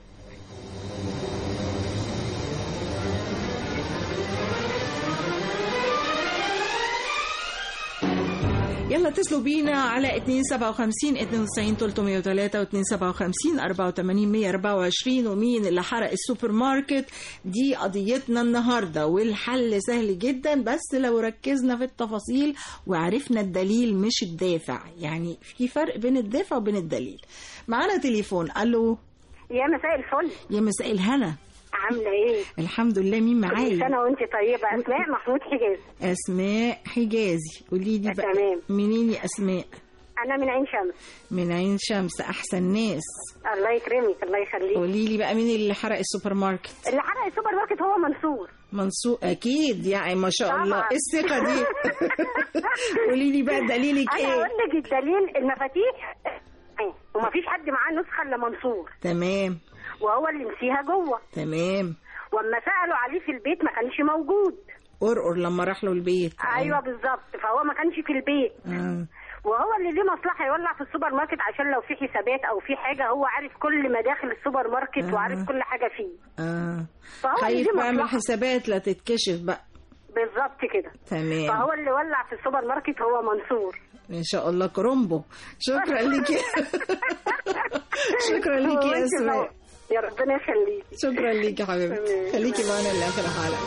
يلا اتصلوا بينا على 257 92 303 و 257 84 124 ومين اللي حرق السوبر ماركت دي قضيتنا النهارده والحل سهل جدا بس لو ركزنا في التفاصيل وعرفنا الدليل مش الدافع يعني في فرق بين الدافع وبين الدليل معانا تليفون الو يا مساء الفل يا مساء الهنا عامله ايه الحمد لله مين كل معايا سنه وانت طيبه اسماء محمود حجاز اسماء حجازي قولي لي بقى تمام. منين يا اسماء انا من عين شمس من عين شمس احسن ناس الله يكرمك الله يخليك قولي لي بقى مين اللي حرق السوبر ماركت اللي حرق السوبر ماركت هو منصور منصور اكيد يعني ما شاء طبعاً. الله إيه الثقه دي قولي لي بقى دليلك انا ايه اقول لك الدليل المفاتيح ومفيش حد معاه نسخه الا منصور تمام وهو اللي نسيها جوه تمام واما سالوا عليه في البيت ما كانش موجود قرقر لما راح له البيت ايوه بالظبط فهو ما كانش في البيت آه. وهو اللي ليه مصلحه يولع في السوبر ماركت عشان لو في حسابات او في حاجه هو عارف كل مداخل السوبر ماركت آه. وعارف كل حاجه فيه اه فهو اللي خايف ليه بقى من مصلحه الحسابات لا تتكشف بقى بالظبط كده تمام فهو اللي ولع في السوبر ماركت هو منصور ان شاء الله كرومبو شكرا ليكي شكرا ليكي يا وانت اسماء بقى. يا ربنا يخليك شكرا ليكي يا حبيبتي خليكي معانا لاخر حلقه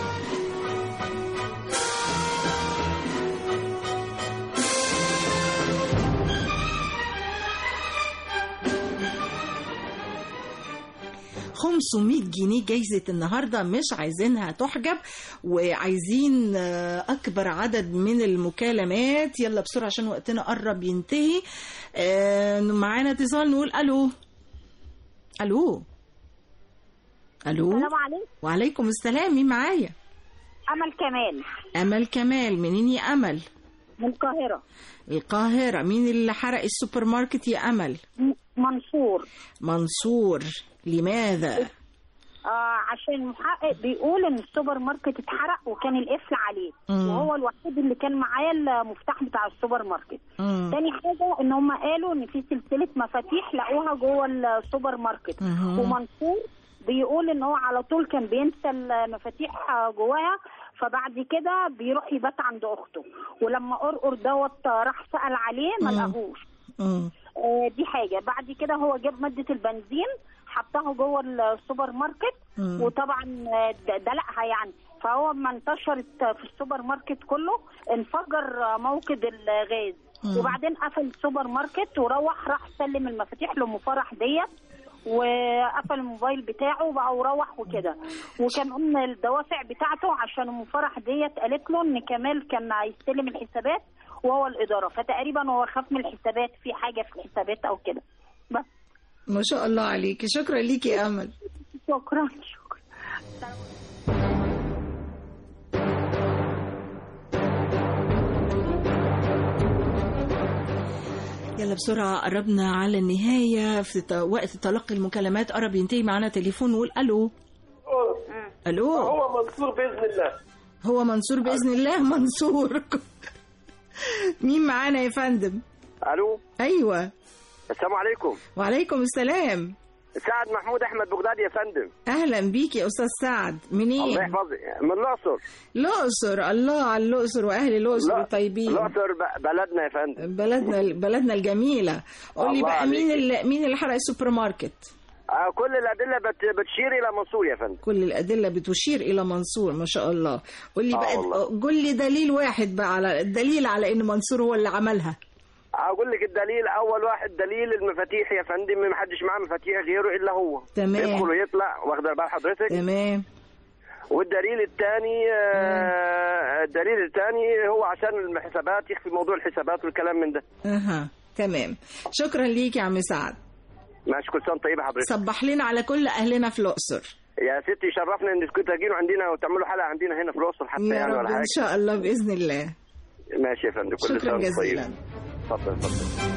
خمسمية جنيه جايزة النهاردة مش عايزينها تحجب وعايزين آه، أكبر عدد من المكالمات يلا بسرعة عشان وقتنا قرب ينتهي آه، معانا اتصال نقول ألو ألو ألو السلام عليكم وعليكم السلام مين معايا امل كمال أمل كمال منين يا أمل من القاهره القاهرة مين اللي حرق السوبر ماركت يا أمل منصور منصور لماذا آه عشان المحقق بيقول ان السوبر ماركت اتحرق وكان القفل عليه مم. وهو الوحيد اللي كان معاه المفتاح بتاع السوبر ماركت مم. تاني حاجه ان هم قالوا ان في سلسله مفاتيح لقوها جوه السوبر ماركت مهم. ومنصور بيقول ان هو على طول كان بينسى المفاتيح جواها فبعد كده بيروح يبات عند اخته ولما قرقر دوت راح سال عليه ما مم. لقاهوش مم. آه، دي حاجه بعد كده هو جاب ماده البنزين حطها جوه السوبر ماركت مم. وطبعا آه، د- دلقها يعني فهو ما انتشرت في السوبر ماركت كله انفجر آه، موقد الغاز مم. وبعدين قفل السوبر ماركت وروح راح سلم المفاتيح لام فرح ديت وقفل الموبايل بتاعه بقى وروح وكده وكان الدوافع بتاعته عشان ام فرح ديت قالت له ان كمال كان هيستلم الحسابات وهو الاداره فتقريبا هو خاف من الحسابات في حاجه في الحسابات او كده بس ما شاء الله عليكي شكرا ليكي يا أمل شكرا يلا بسرعة قربنا على النهاية في ت- وقت تلقي المكالمات قرب ينتهي معانا تليفون نقول ألو ألو هو منصور باذن الله هو منصور بإذن الله منصور مين معانا يا فندم الو أيوة السلام عليكم وعليكم السلام سعد محمود احمد بغدادي يا فندم أهلا بيك يا أستاذ سعد منين الله يحفظك من الاقصر الأقصر الله على الأقصر وأهل الأقصر لا، الطيبين الاقصر ب- بلدنا يا فندم بلدنا بلدنا الجميلة قول لي الله بقى مين عليك. اللي مين اللي حرق السوبر ماركت آه كل الادله بت- بتشير الى منصور يا فندم كل الأدلة بتشير إلى منصور ما شاء الله قول لي آه بقى والله. قول لي دليل واحد بقى على الدليل على إن منصور هو اللي عملها اقول لك الدليل اول واحد دليل المفاتيح يا فندم ما حدش معاه مفاتيح غيره الا هو تمام. يدخل ويطلع واخد بال حضرتك تمام والدليل الثاني آه، الدليل الثاني هو عشان الحسابات يخفي موضوع الحسابات والكلام من ده اها تمام شكرا ليك يا عم سعد ماشي كل سنه طيبه حضرتك صبح لنا على كل اهلنا في الاقصر يا ستي شرفنا ان كنتوا تجينوا عندنا وتعملوا حلقه عندنا هنا في الاقصر حتى يا يعني رب ولا ان حاجه شاء الله باذن الله ماشي يا فندم كل شكراً سنه وأنت جزيلاً. طيب. اتفضل اتفضل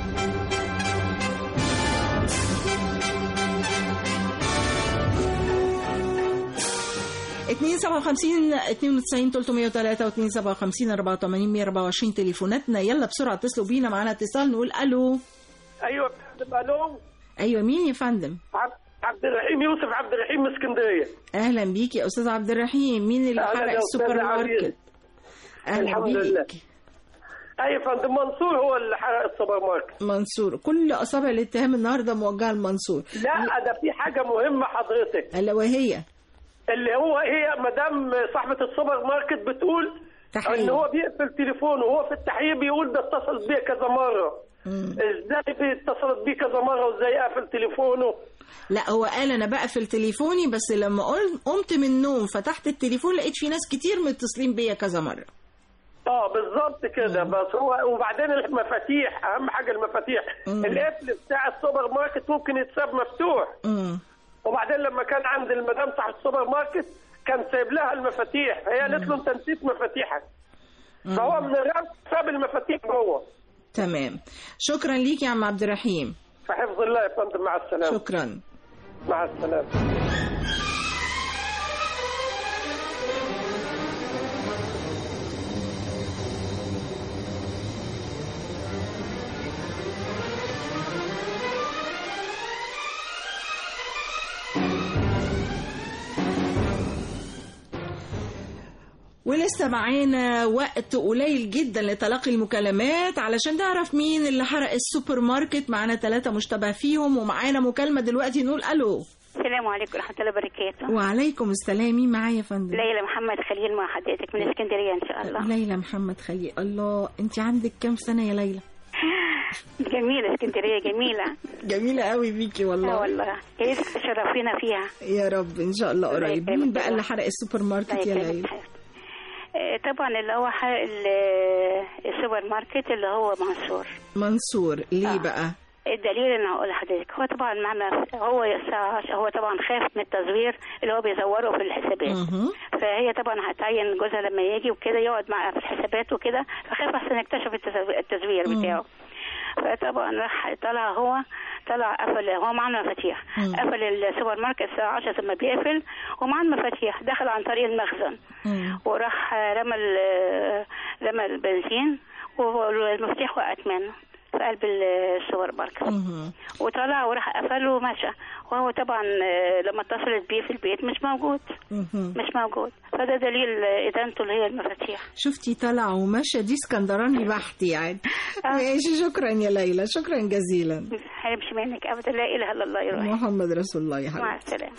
257 92 303 و 257 84 124 تليفوناتنا يلا بسرعه اتصلوا بينا معانا اتصال نقول الو ايوه بتبقى الو ايوه مين يا فندم عبد عبد الرحيم يوسف عبد الرحيم من اسكندريه اهلا بيك يا استاذ عبد الرحيم مين اللي أهلاً حرق يا أستاذ السوبر عزيز. ماركت اهلا الحمد بيك لله ايوه يا فندم منصور هو اللي حرق السوبر ماركت منصور كل اصابع الاتهام النهارده موجهه لمنصور لا ده في حاجه مهمه حضرتك الا وهي اللي هو هي مدام صاحبه السوبر ماركت بتقول تحقيق. ان هو بيقفل تليفونه وهو في التحقيق بيقول ده اتصلت بيه كذا مره ازاي اتصلت بيه كذا مره وازاي قفل تليفونه لا هو قال انا بقفل تليفوني بس لما قل- قمت من النوم فتحت التليفون لقيت في ناس كتير متصلين بيا كذا مره اه بالظبط كده بس هو وبعدين المفاتيح اهم حاجه المفاتيح مم. القفل بتاع السوبر ماركت ممكن يتساب مفتوح امم وبعدين لما كان عند المدام صاحب السوبر ماركت كان سايب لها المفاتيح فهي قالت له انت نسيت مفاتيحك فهو من الرب ساب المفاتيح جوه تمام شكرا ليك يا عم عبد الرحيم في حفظ الله يا فندم مع السلامه شكرا مع السلامه ولسه معانا وقت قليل جدا لتلقي المكالمات علشان نعرف مين اللي حرق السوبر ماركت معانا ثلاثة مشتبه فيهم ومعانا مكالمة دلوقتي نقول ألو السلام عليكم ورحمة الله وبركاته وعليكم السلام مين معايا يا فندم ليلى محمد خليل مع حضرتك من اسكندرية إن شاء الله ليلى محمد خليل الله انت عندك كام سنة يا ليلى جميلة اسكندرية جميلة جميلة قوي بيكي والله اه والله يا ريت تشرفينا فيها يا رب ان شاء الله الله قريب يكرمك مين بقى يا اللي رب. حرق السوبر ماركت الله يا يكرمك ليلى آه، طبعا اللي هو حرق ال- السوبر ماركت اللي هو منصور منصور ليه بقى الدليل انا هقول لحضرتك هو طبعا معنا هو يسع- هو طبعا خاف من التزوير اللي هو بيزوره في الحسابات مهم. فهي طبعا هتعين جوزها لما يجي وكده يقعد معاها في الحسابات وكده فخاف احسن يكتشف التزو- التزوير مم. بتاعه فطبعا راح طلع هو طلع قفل هو معاه المفاتيح مم. قفل السوبر ماركت الساعة 10 لما بيقفل ومعاه المفاتيح دخل عن طريق المخزن وراح رمى ال- رمى البنزين والمفتاح وقعت منه في قلب السوبر ماركت وطلع وراح قفل ومشى وهو طبعا آه، لما اتصلت بيه في البيت مش موجود مهم. مش موجود فده دليل ادانته اللي هي المفاتيح شفتي طلع ومشى دي اسكندراني بحت يعني ماشي شكرا يا ليلى شكرا جزيلا هيمشي منك ابدا لا اله الا الله يروح محمد رسول الله يا مع حبيبي السلامه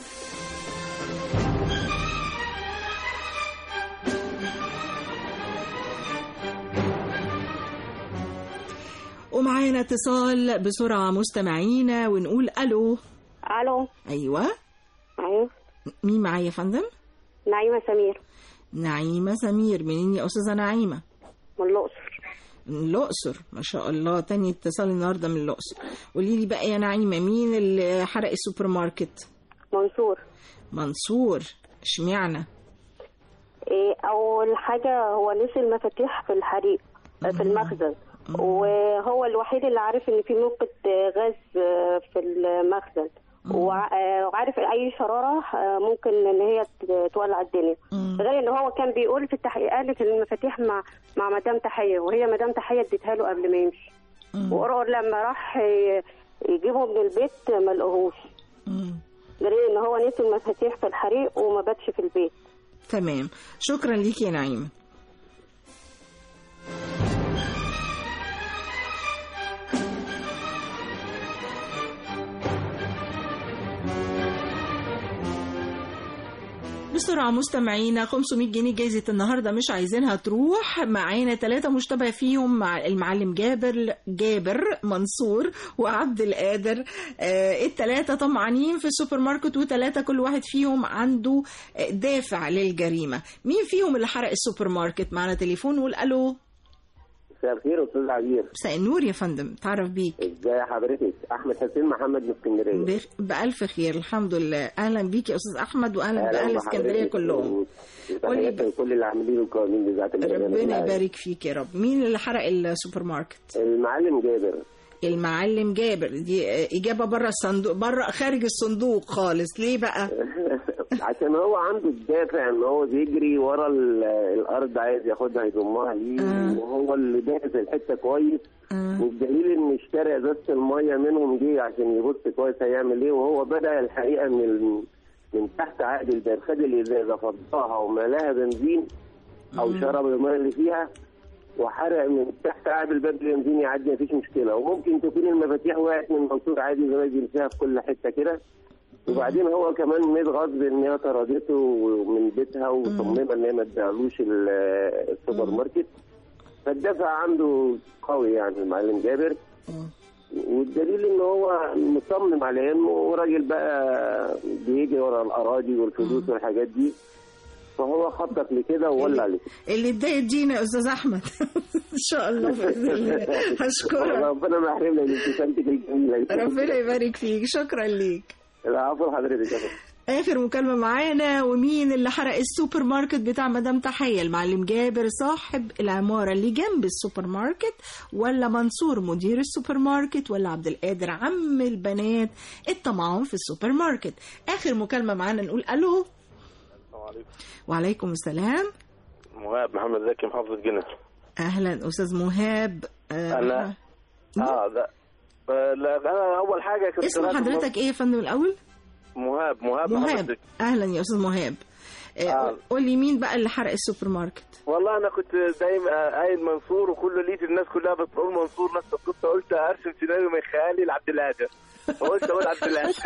ومعانا اتصال بسرعة مستمعينا ونقول ألو الو أيوة ايوه مين معايا يا فندم؟ نعيمه سمير نعيمة سمير منين يا أستاذة نعيمة؟ من الاقصر من الأقصر ما شاء الله تاني اتصال النهاردة من الأقصر قولي لي بقى يا نعيمة مين اللي حرق السوبر ماركت؟ منصور منصور اشمعنى؟ إيه اول حاجه هو نسي المفاتيح في الحريق في المخزن وهو الوحيد اللي عارف ان في نقطه غاز في المخزن وع- وعارف اي شراره آه، ممكن ان هي ت- تولع الدنيا غير ان هو كان بيقول في التحقيقات ان المفاتيح مع مع مدام تحيه وهي مدام تحيه اديتها له قبل ما يمشي وقرر لما راح ي- يجيبه من البيت ما لقوهوش دليل ان هو نسي المفاتيح في الحريق وما باتش في البيت تمام شكرا ليكي يا نعيمة بسرعة مستمعينا 500 جنيه جايزة النهاردة مش عايزينها تروح معانا ثلاثة مشتبه فيهم مع المعلم جابر جابر منصور وعبد القادر آه الثلاثة طمعانين في السوبر ماركت وثلاثة كل واحد فيهم عنده آه، دافع للجريمة مين فيهم اللي حرق السوبر ماركت معنا تليفون نقول ألو مساء الخير استاذ عبير مساء النور يا فندم تعرف بيك ازي حضرتك احمد حسين محمد من اسكندريه بخ- بألف خير الحمد لله أهلا بيك يا أستاذ أحمد وأهلا أهلاً بأهل بحضرتك. اسكندرية كلهم وتحياتي لكل اللي عاملين القوانين بتاعت البرنامج ربنا العام. يبارك فيك يا رب مين اللي حرق السوبر ماركت المعلم جابر المعلم جابر دي آه، إجابة بره الصندوق بره خارج الصندوق خالص ليه بقى عشان هو عنده الدافع ان هو بيجري ورا ال- الارض عايز ياخدها يضمها ليه وهو اللي داخل الحته كويس وبدليل ان اشترى ازازه الميه منهم دي عشان يبص كويس هيعمل ايه وهو بدا الحقيقه من ال- من تحت عقد الباب خد الازازه فضاها وملاها بنزين او شرب الميه اللي فيها وحرق من تحت عقد الباب بنزين يعدي مفيش مشكله وممكن تكون المفاتيح وقعت من منصور عادي زي ما بينساها في كل حته كده وبعدين هو كمان ميت غصب ان هي طردته من بيتها وصممه ان هي ما تديهالوش ال- السوبر ماركت فالدفع عنده قوي يعني المعلم جابر والدليل ان هو مصمم على انه راجل بقى بيجي ورا الاراضي والفلوس والحاجات دي فهو خطط لكده وولع لكده اللي اتضايق دينا يا أستاذ أحمد إن شاء الله بإذن الله هشكرك ربنا ما يحرمنا من ابتسامتك الجميله ربنا يبارك فيك شكرا ليك العفو حضرتك يا فندم. آخر مكالمة معانا ومين اللي حرق السوبر ماركت بتاع مدام تحية المعلم جابر صاحب العمارة اللي جنب السوبر ماركت ولا منصور مدير السوبر ماركت ولا عبد القادر عم البنات الطمعان في السوبر ماركت آخر مكالمة معانا نقول ألو السلام عليكم وعليكم السلام مهاب محمد زكي محافظة جنة أهلا أستاذ مهاب آه، أنا اه لا آه، لا انا اول حاجه كنت اسم راكب حضرتك إيه يا فندم الأول مهاب مهاب محمد مهاب زكي أهلا يا أستاذ مهاب آه، قول لي مين بقى اللي حرق السوبر ماركت والله انا كنت دايما قايل منصور وكل لقيت الناس كلها بتقول منصور نفس القصه قلت ارسم سيناريو من خيالي لعبد القادر فقلت اقول عبد القادر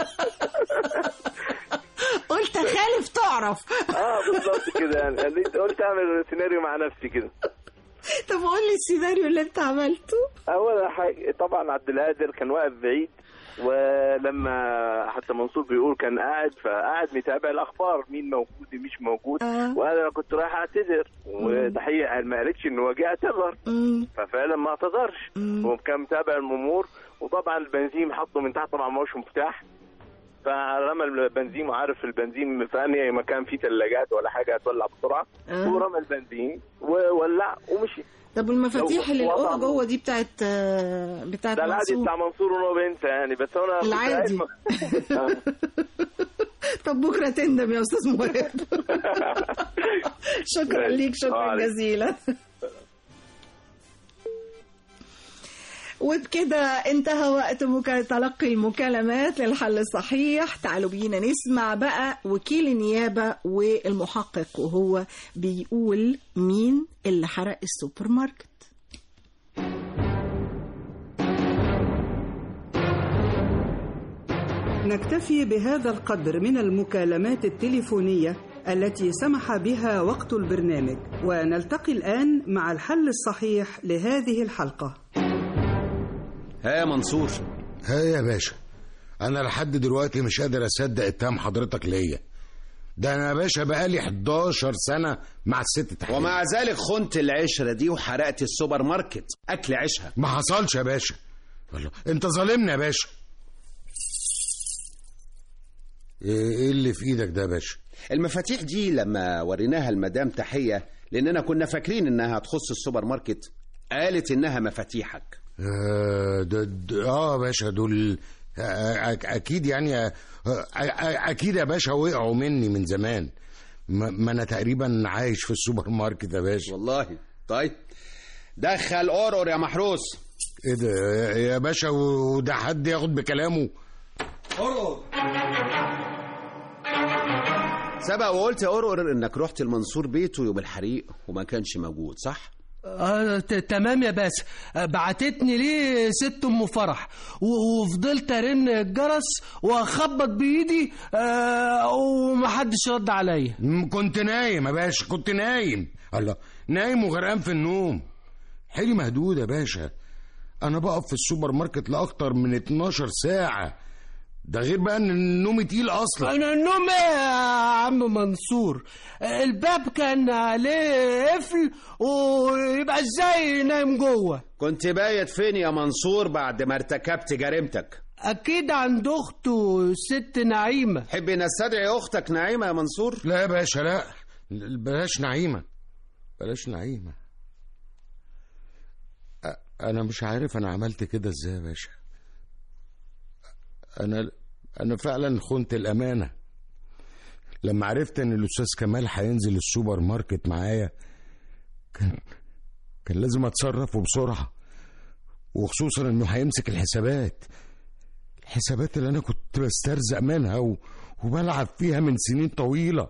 قلت خالف تعرف اه بالظبط كده يعني قلت- قلت اعمل سيناريو مع نفسي كده طب قول لي السيناريو اللي انت عملته اول حاجه طبعا عبد القادر كان واقف بعيد ولما حتى منصور بيقول كان قاعد فقاعد متابع الاخبار مين موجود مش موجود آه. وانا أنا كنت رايح اعتذر وتحيه ما قالتش ان هو جه اعتذر ففعلا ما اعتذرش وكان متابع الامور وطبعا البنزين حطه من تحت طبعا ما هوش مفتاح فرمى البنزين وعارف البنزين في انهي مكان فيه ثلاجات ولا حاجه هتولع بسرعه آه. ورمى البنزين وولع ومشي طب والمفاتيح لو- اللي وضع- الاوضه جوه دي بتاعت آه، بتاعت ده العادي منصور بتاع منصور وهو بينسى يعني بس انا كنت العادي. قاعد- آه. طب بكره تندم يا استاذ مهاب شكرا ماشي. ليك شكرا وعليكم. جزيلا وبكده انتهى وقت مكا... تلقي المكالمات للحل الصحيح تعالوا بينا نسمع بقى وكيل النيابة والمحقق وهو بيقول مين اللي حرق السوبر ماركت نكتفي بهذا القدر من المكالمات التليفونية التي سمح بها وقت البرنامج ونلتقي الآن مع الحل الصحيح لهذه الحلقة ها يا منصور ها يا باشا انا لحد دلوقتي مش قادر اصدق اتهام حضرتك ليا ده انا يا باشا بقالي 11 سنه مع الست تحية ومع ذلك خنت العشرة دي وحرقت السوبر ماركت أكل عيشها ما حصلش يا باشا والله انت ظالمني يا باشا ايه إيه اللي في ايدك ده يا باشا المفاتيح دي لما وريناها المدام تحية لأننا كنا فاكرين إنها تخص السوبر ماركت قالت إنها مفاتيحك آه ده ده- اه يا باشا دول آه، أك- اكيد يعني آه، آه، اكيد يا باشا وقعوا مني من زمان ما ما انا تقريبا عايش في السوبر ماركت يا باشا والله طيب دخل قرقر يا محروس ايه ده يا- يا باشا وده حد ياخد بكلامه قرقر سبق وقلت يا قرقر إنك رحت المنصور بيته يوم الحريق وما كانش موجود صح؟ آه ت- تمام يا باسم آه، بعتتني ليه ست ام فرح و- وفضلت ارن الجرس واخبط بايدي آه ومحدش رد عليا م- كنت نايم يا باشا كنت نايم الله نايم وغرقان في النوم حيلي مهدود يا باشا انا بقف في السوبر ماركت لاكتر من 12 ساعه ده غير بقى ان النوم تقيل اصلا انا النوم ايه يا عم منصور الباب كان عليه قفل ويبقى ازاي نايم جوه كنت بايت فين يا منصور بعد ما ارتكبت جريمتك اكيد عند اخته الست نعيمه حب نستدعي اختك نعيمه يا منصور لا يا باشا لا بلاش نعيمه بلاش نعيمه أ- انا مش عارف انا عملت كده ازاي يا باشا انا انا فعلا خنت الامانه لما عرفت ان الاستاذ كمال هينزل السوبر ماركت معايا كان كان لازم اتصرف وبسرعه وخصوصا انه هيمسك الحسابات الحسابات اللي انا كنت بسترزق منها و... وبلعب فيها من سنين طويله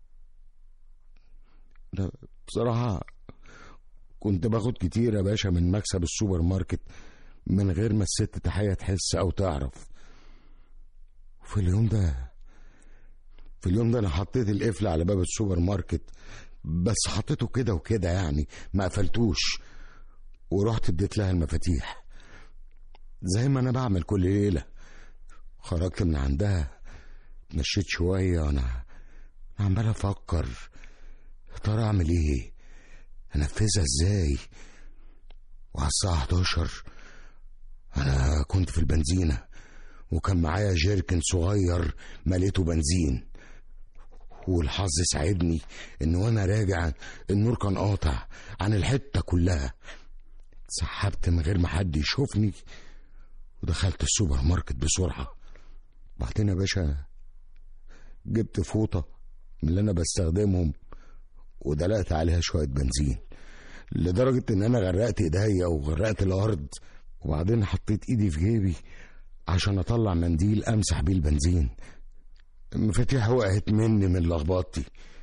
أنا بصراحه كنت باخد كتير يا باشا من مكسب السوبر ماركت من غير ما الست تحية تحس او تعرف وفي اليوم ده في اليوم ده انا حطيت القفل على باب السوبر ماركت بس حطيته كده وكده يعني ما قفلتوش ورحت اديت لها المفاتيح زي ما انا بعمل كل ليله خرجت من عندها اتمشيت شويه وانا عمال افكر يا ترى اعمل ايه انفذها ازاي وعلى الساعه 11 انا كنت في البنزينه وكان معايا جيركن صغير مليته بنزين والحظ ساعدني ان وانا راجع النور كان قاطع عن الحته كلها اتسحبت من غير ما حد يشوفني ودخلت السوبر ماركت بسرعه بعدين يا باشا جبت فوطه من اللي انا بستخدمهم ودلقت عليها شويه بنزين لدرجه ان انا غرقت ايديا وغرقت الارض وبعدين حطيت ايدي في جيبي عشان اطلع منديل امسح بيه البنزين المفاتيح وقعت مني من لخبطتي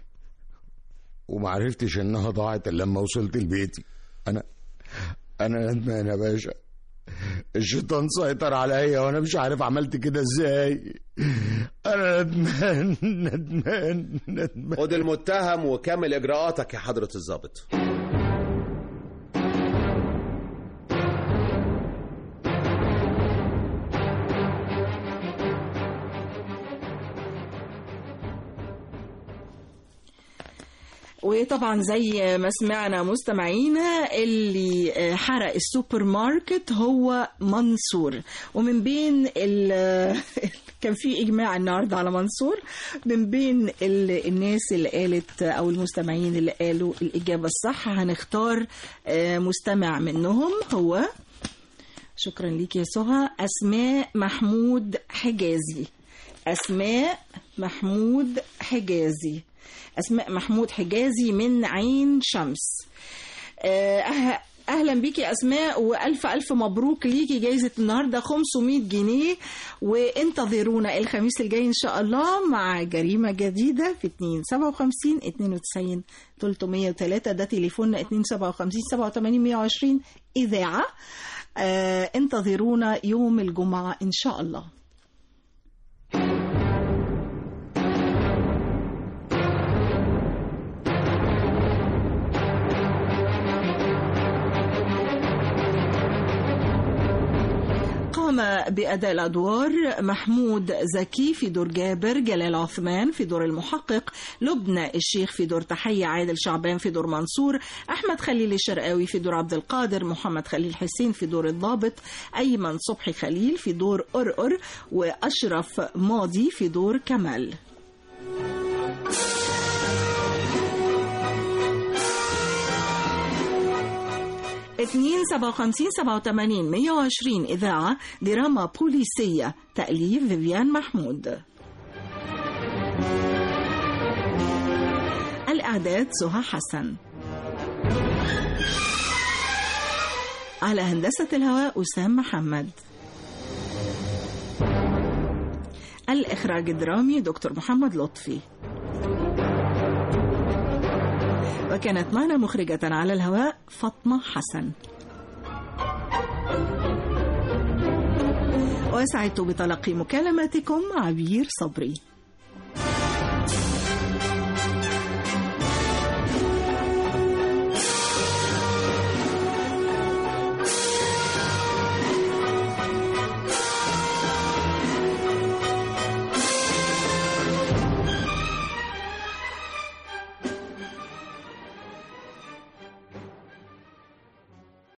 ومعرفتش انها ضاعت الا لما وصلت لبيتي انا انا ندمان يا باشا الشيطان سيطر عليا وانا مش عارف عملت كده ازاي انا ندمان ندمان ندمان خد المتهم وكمل اجراءاتك يا حضره الضابط وطبعا زي ما سمعنا مستمعينا اللي حرق السوبر ماركت هو منصور ومن بين ال- كان في اجماع النهارده على منصور من بين ال- الناس اللي قالت او المستمعين اللي قالوا الاجابه الصح هنختار آه، مستمع منهم هو شكرا ليك يا سهى اسماء محمود حجازي اسماء محمود حجازي اسماء محمود حجازي من عين شمس آه، أه- اهلا بيكي يا اسماء والف الف مبروك ليكي جايزه النهارده 500 جنيه وانتظرونا الخميس الجاي ان شاء الله مع جريمه جديده في 257 92 303 ده تليفوننا 257 87 120 اذاعه آه انتظرونا يوم الجمعه ان شاء الله قام بأداء الأدوار محمود زكي في دور جابر جلال عثمان في دور المحقق لبنى الشيخ في دور تحية عادل شعبان في دور منصور أحمد خليل الشرقاوي في دور عبد القادر محمد خليل حسين في دور الضابط أيمن صبحي خليل في دور أرقر وأشرف ماضي في دور كمال اتنين سبعة وخمسين سبعة وتمانين مية وعشرين إذاعة دراما بوليسية تأليف فيفيان محمود الإعداد سهى حسن على هندسة الهواء أسام محمد الإخراج الدرامي دكتور محمد لطفي وكانت معنا مخرجة على الهواء فاطمة حسن وسعدت بتلقي مكالماتكم عبير صبري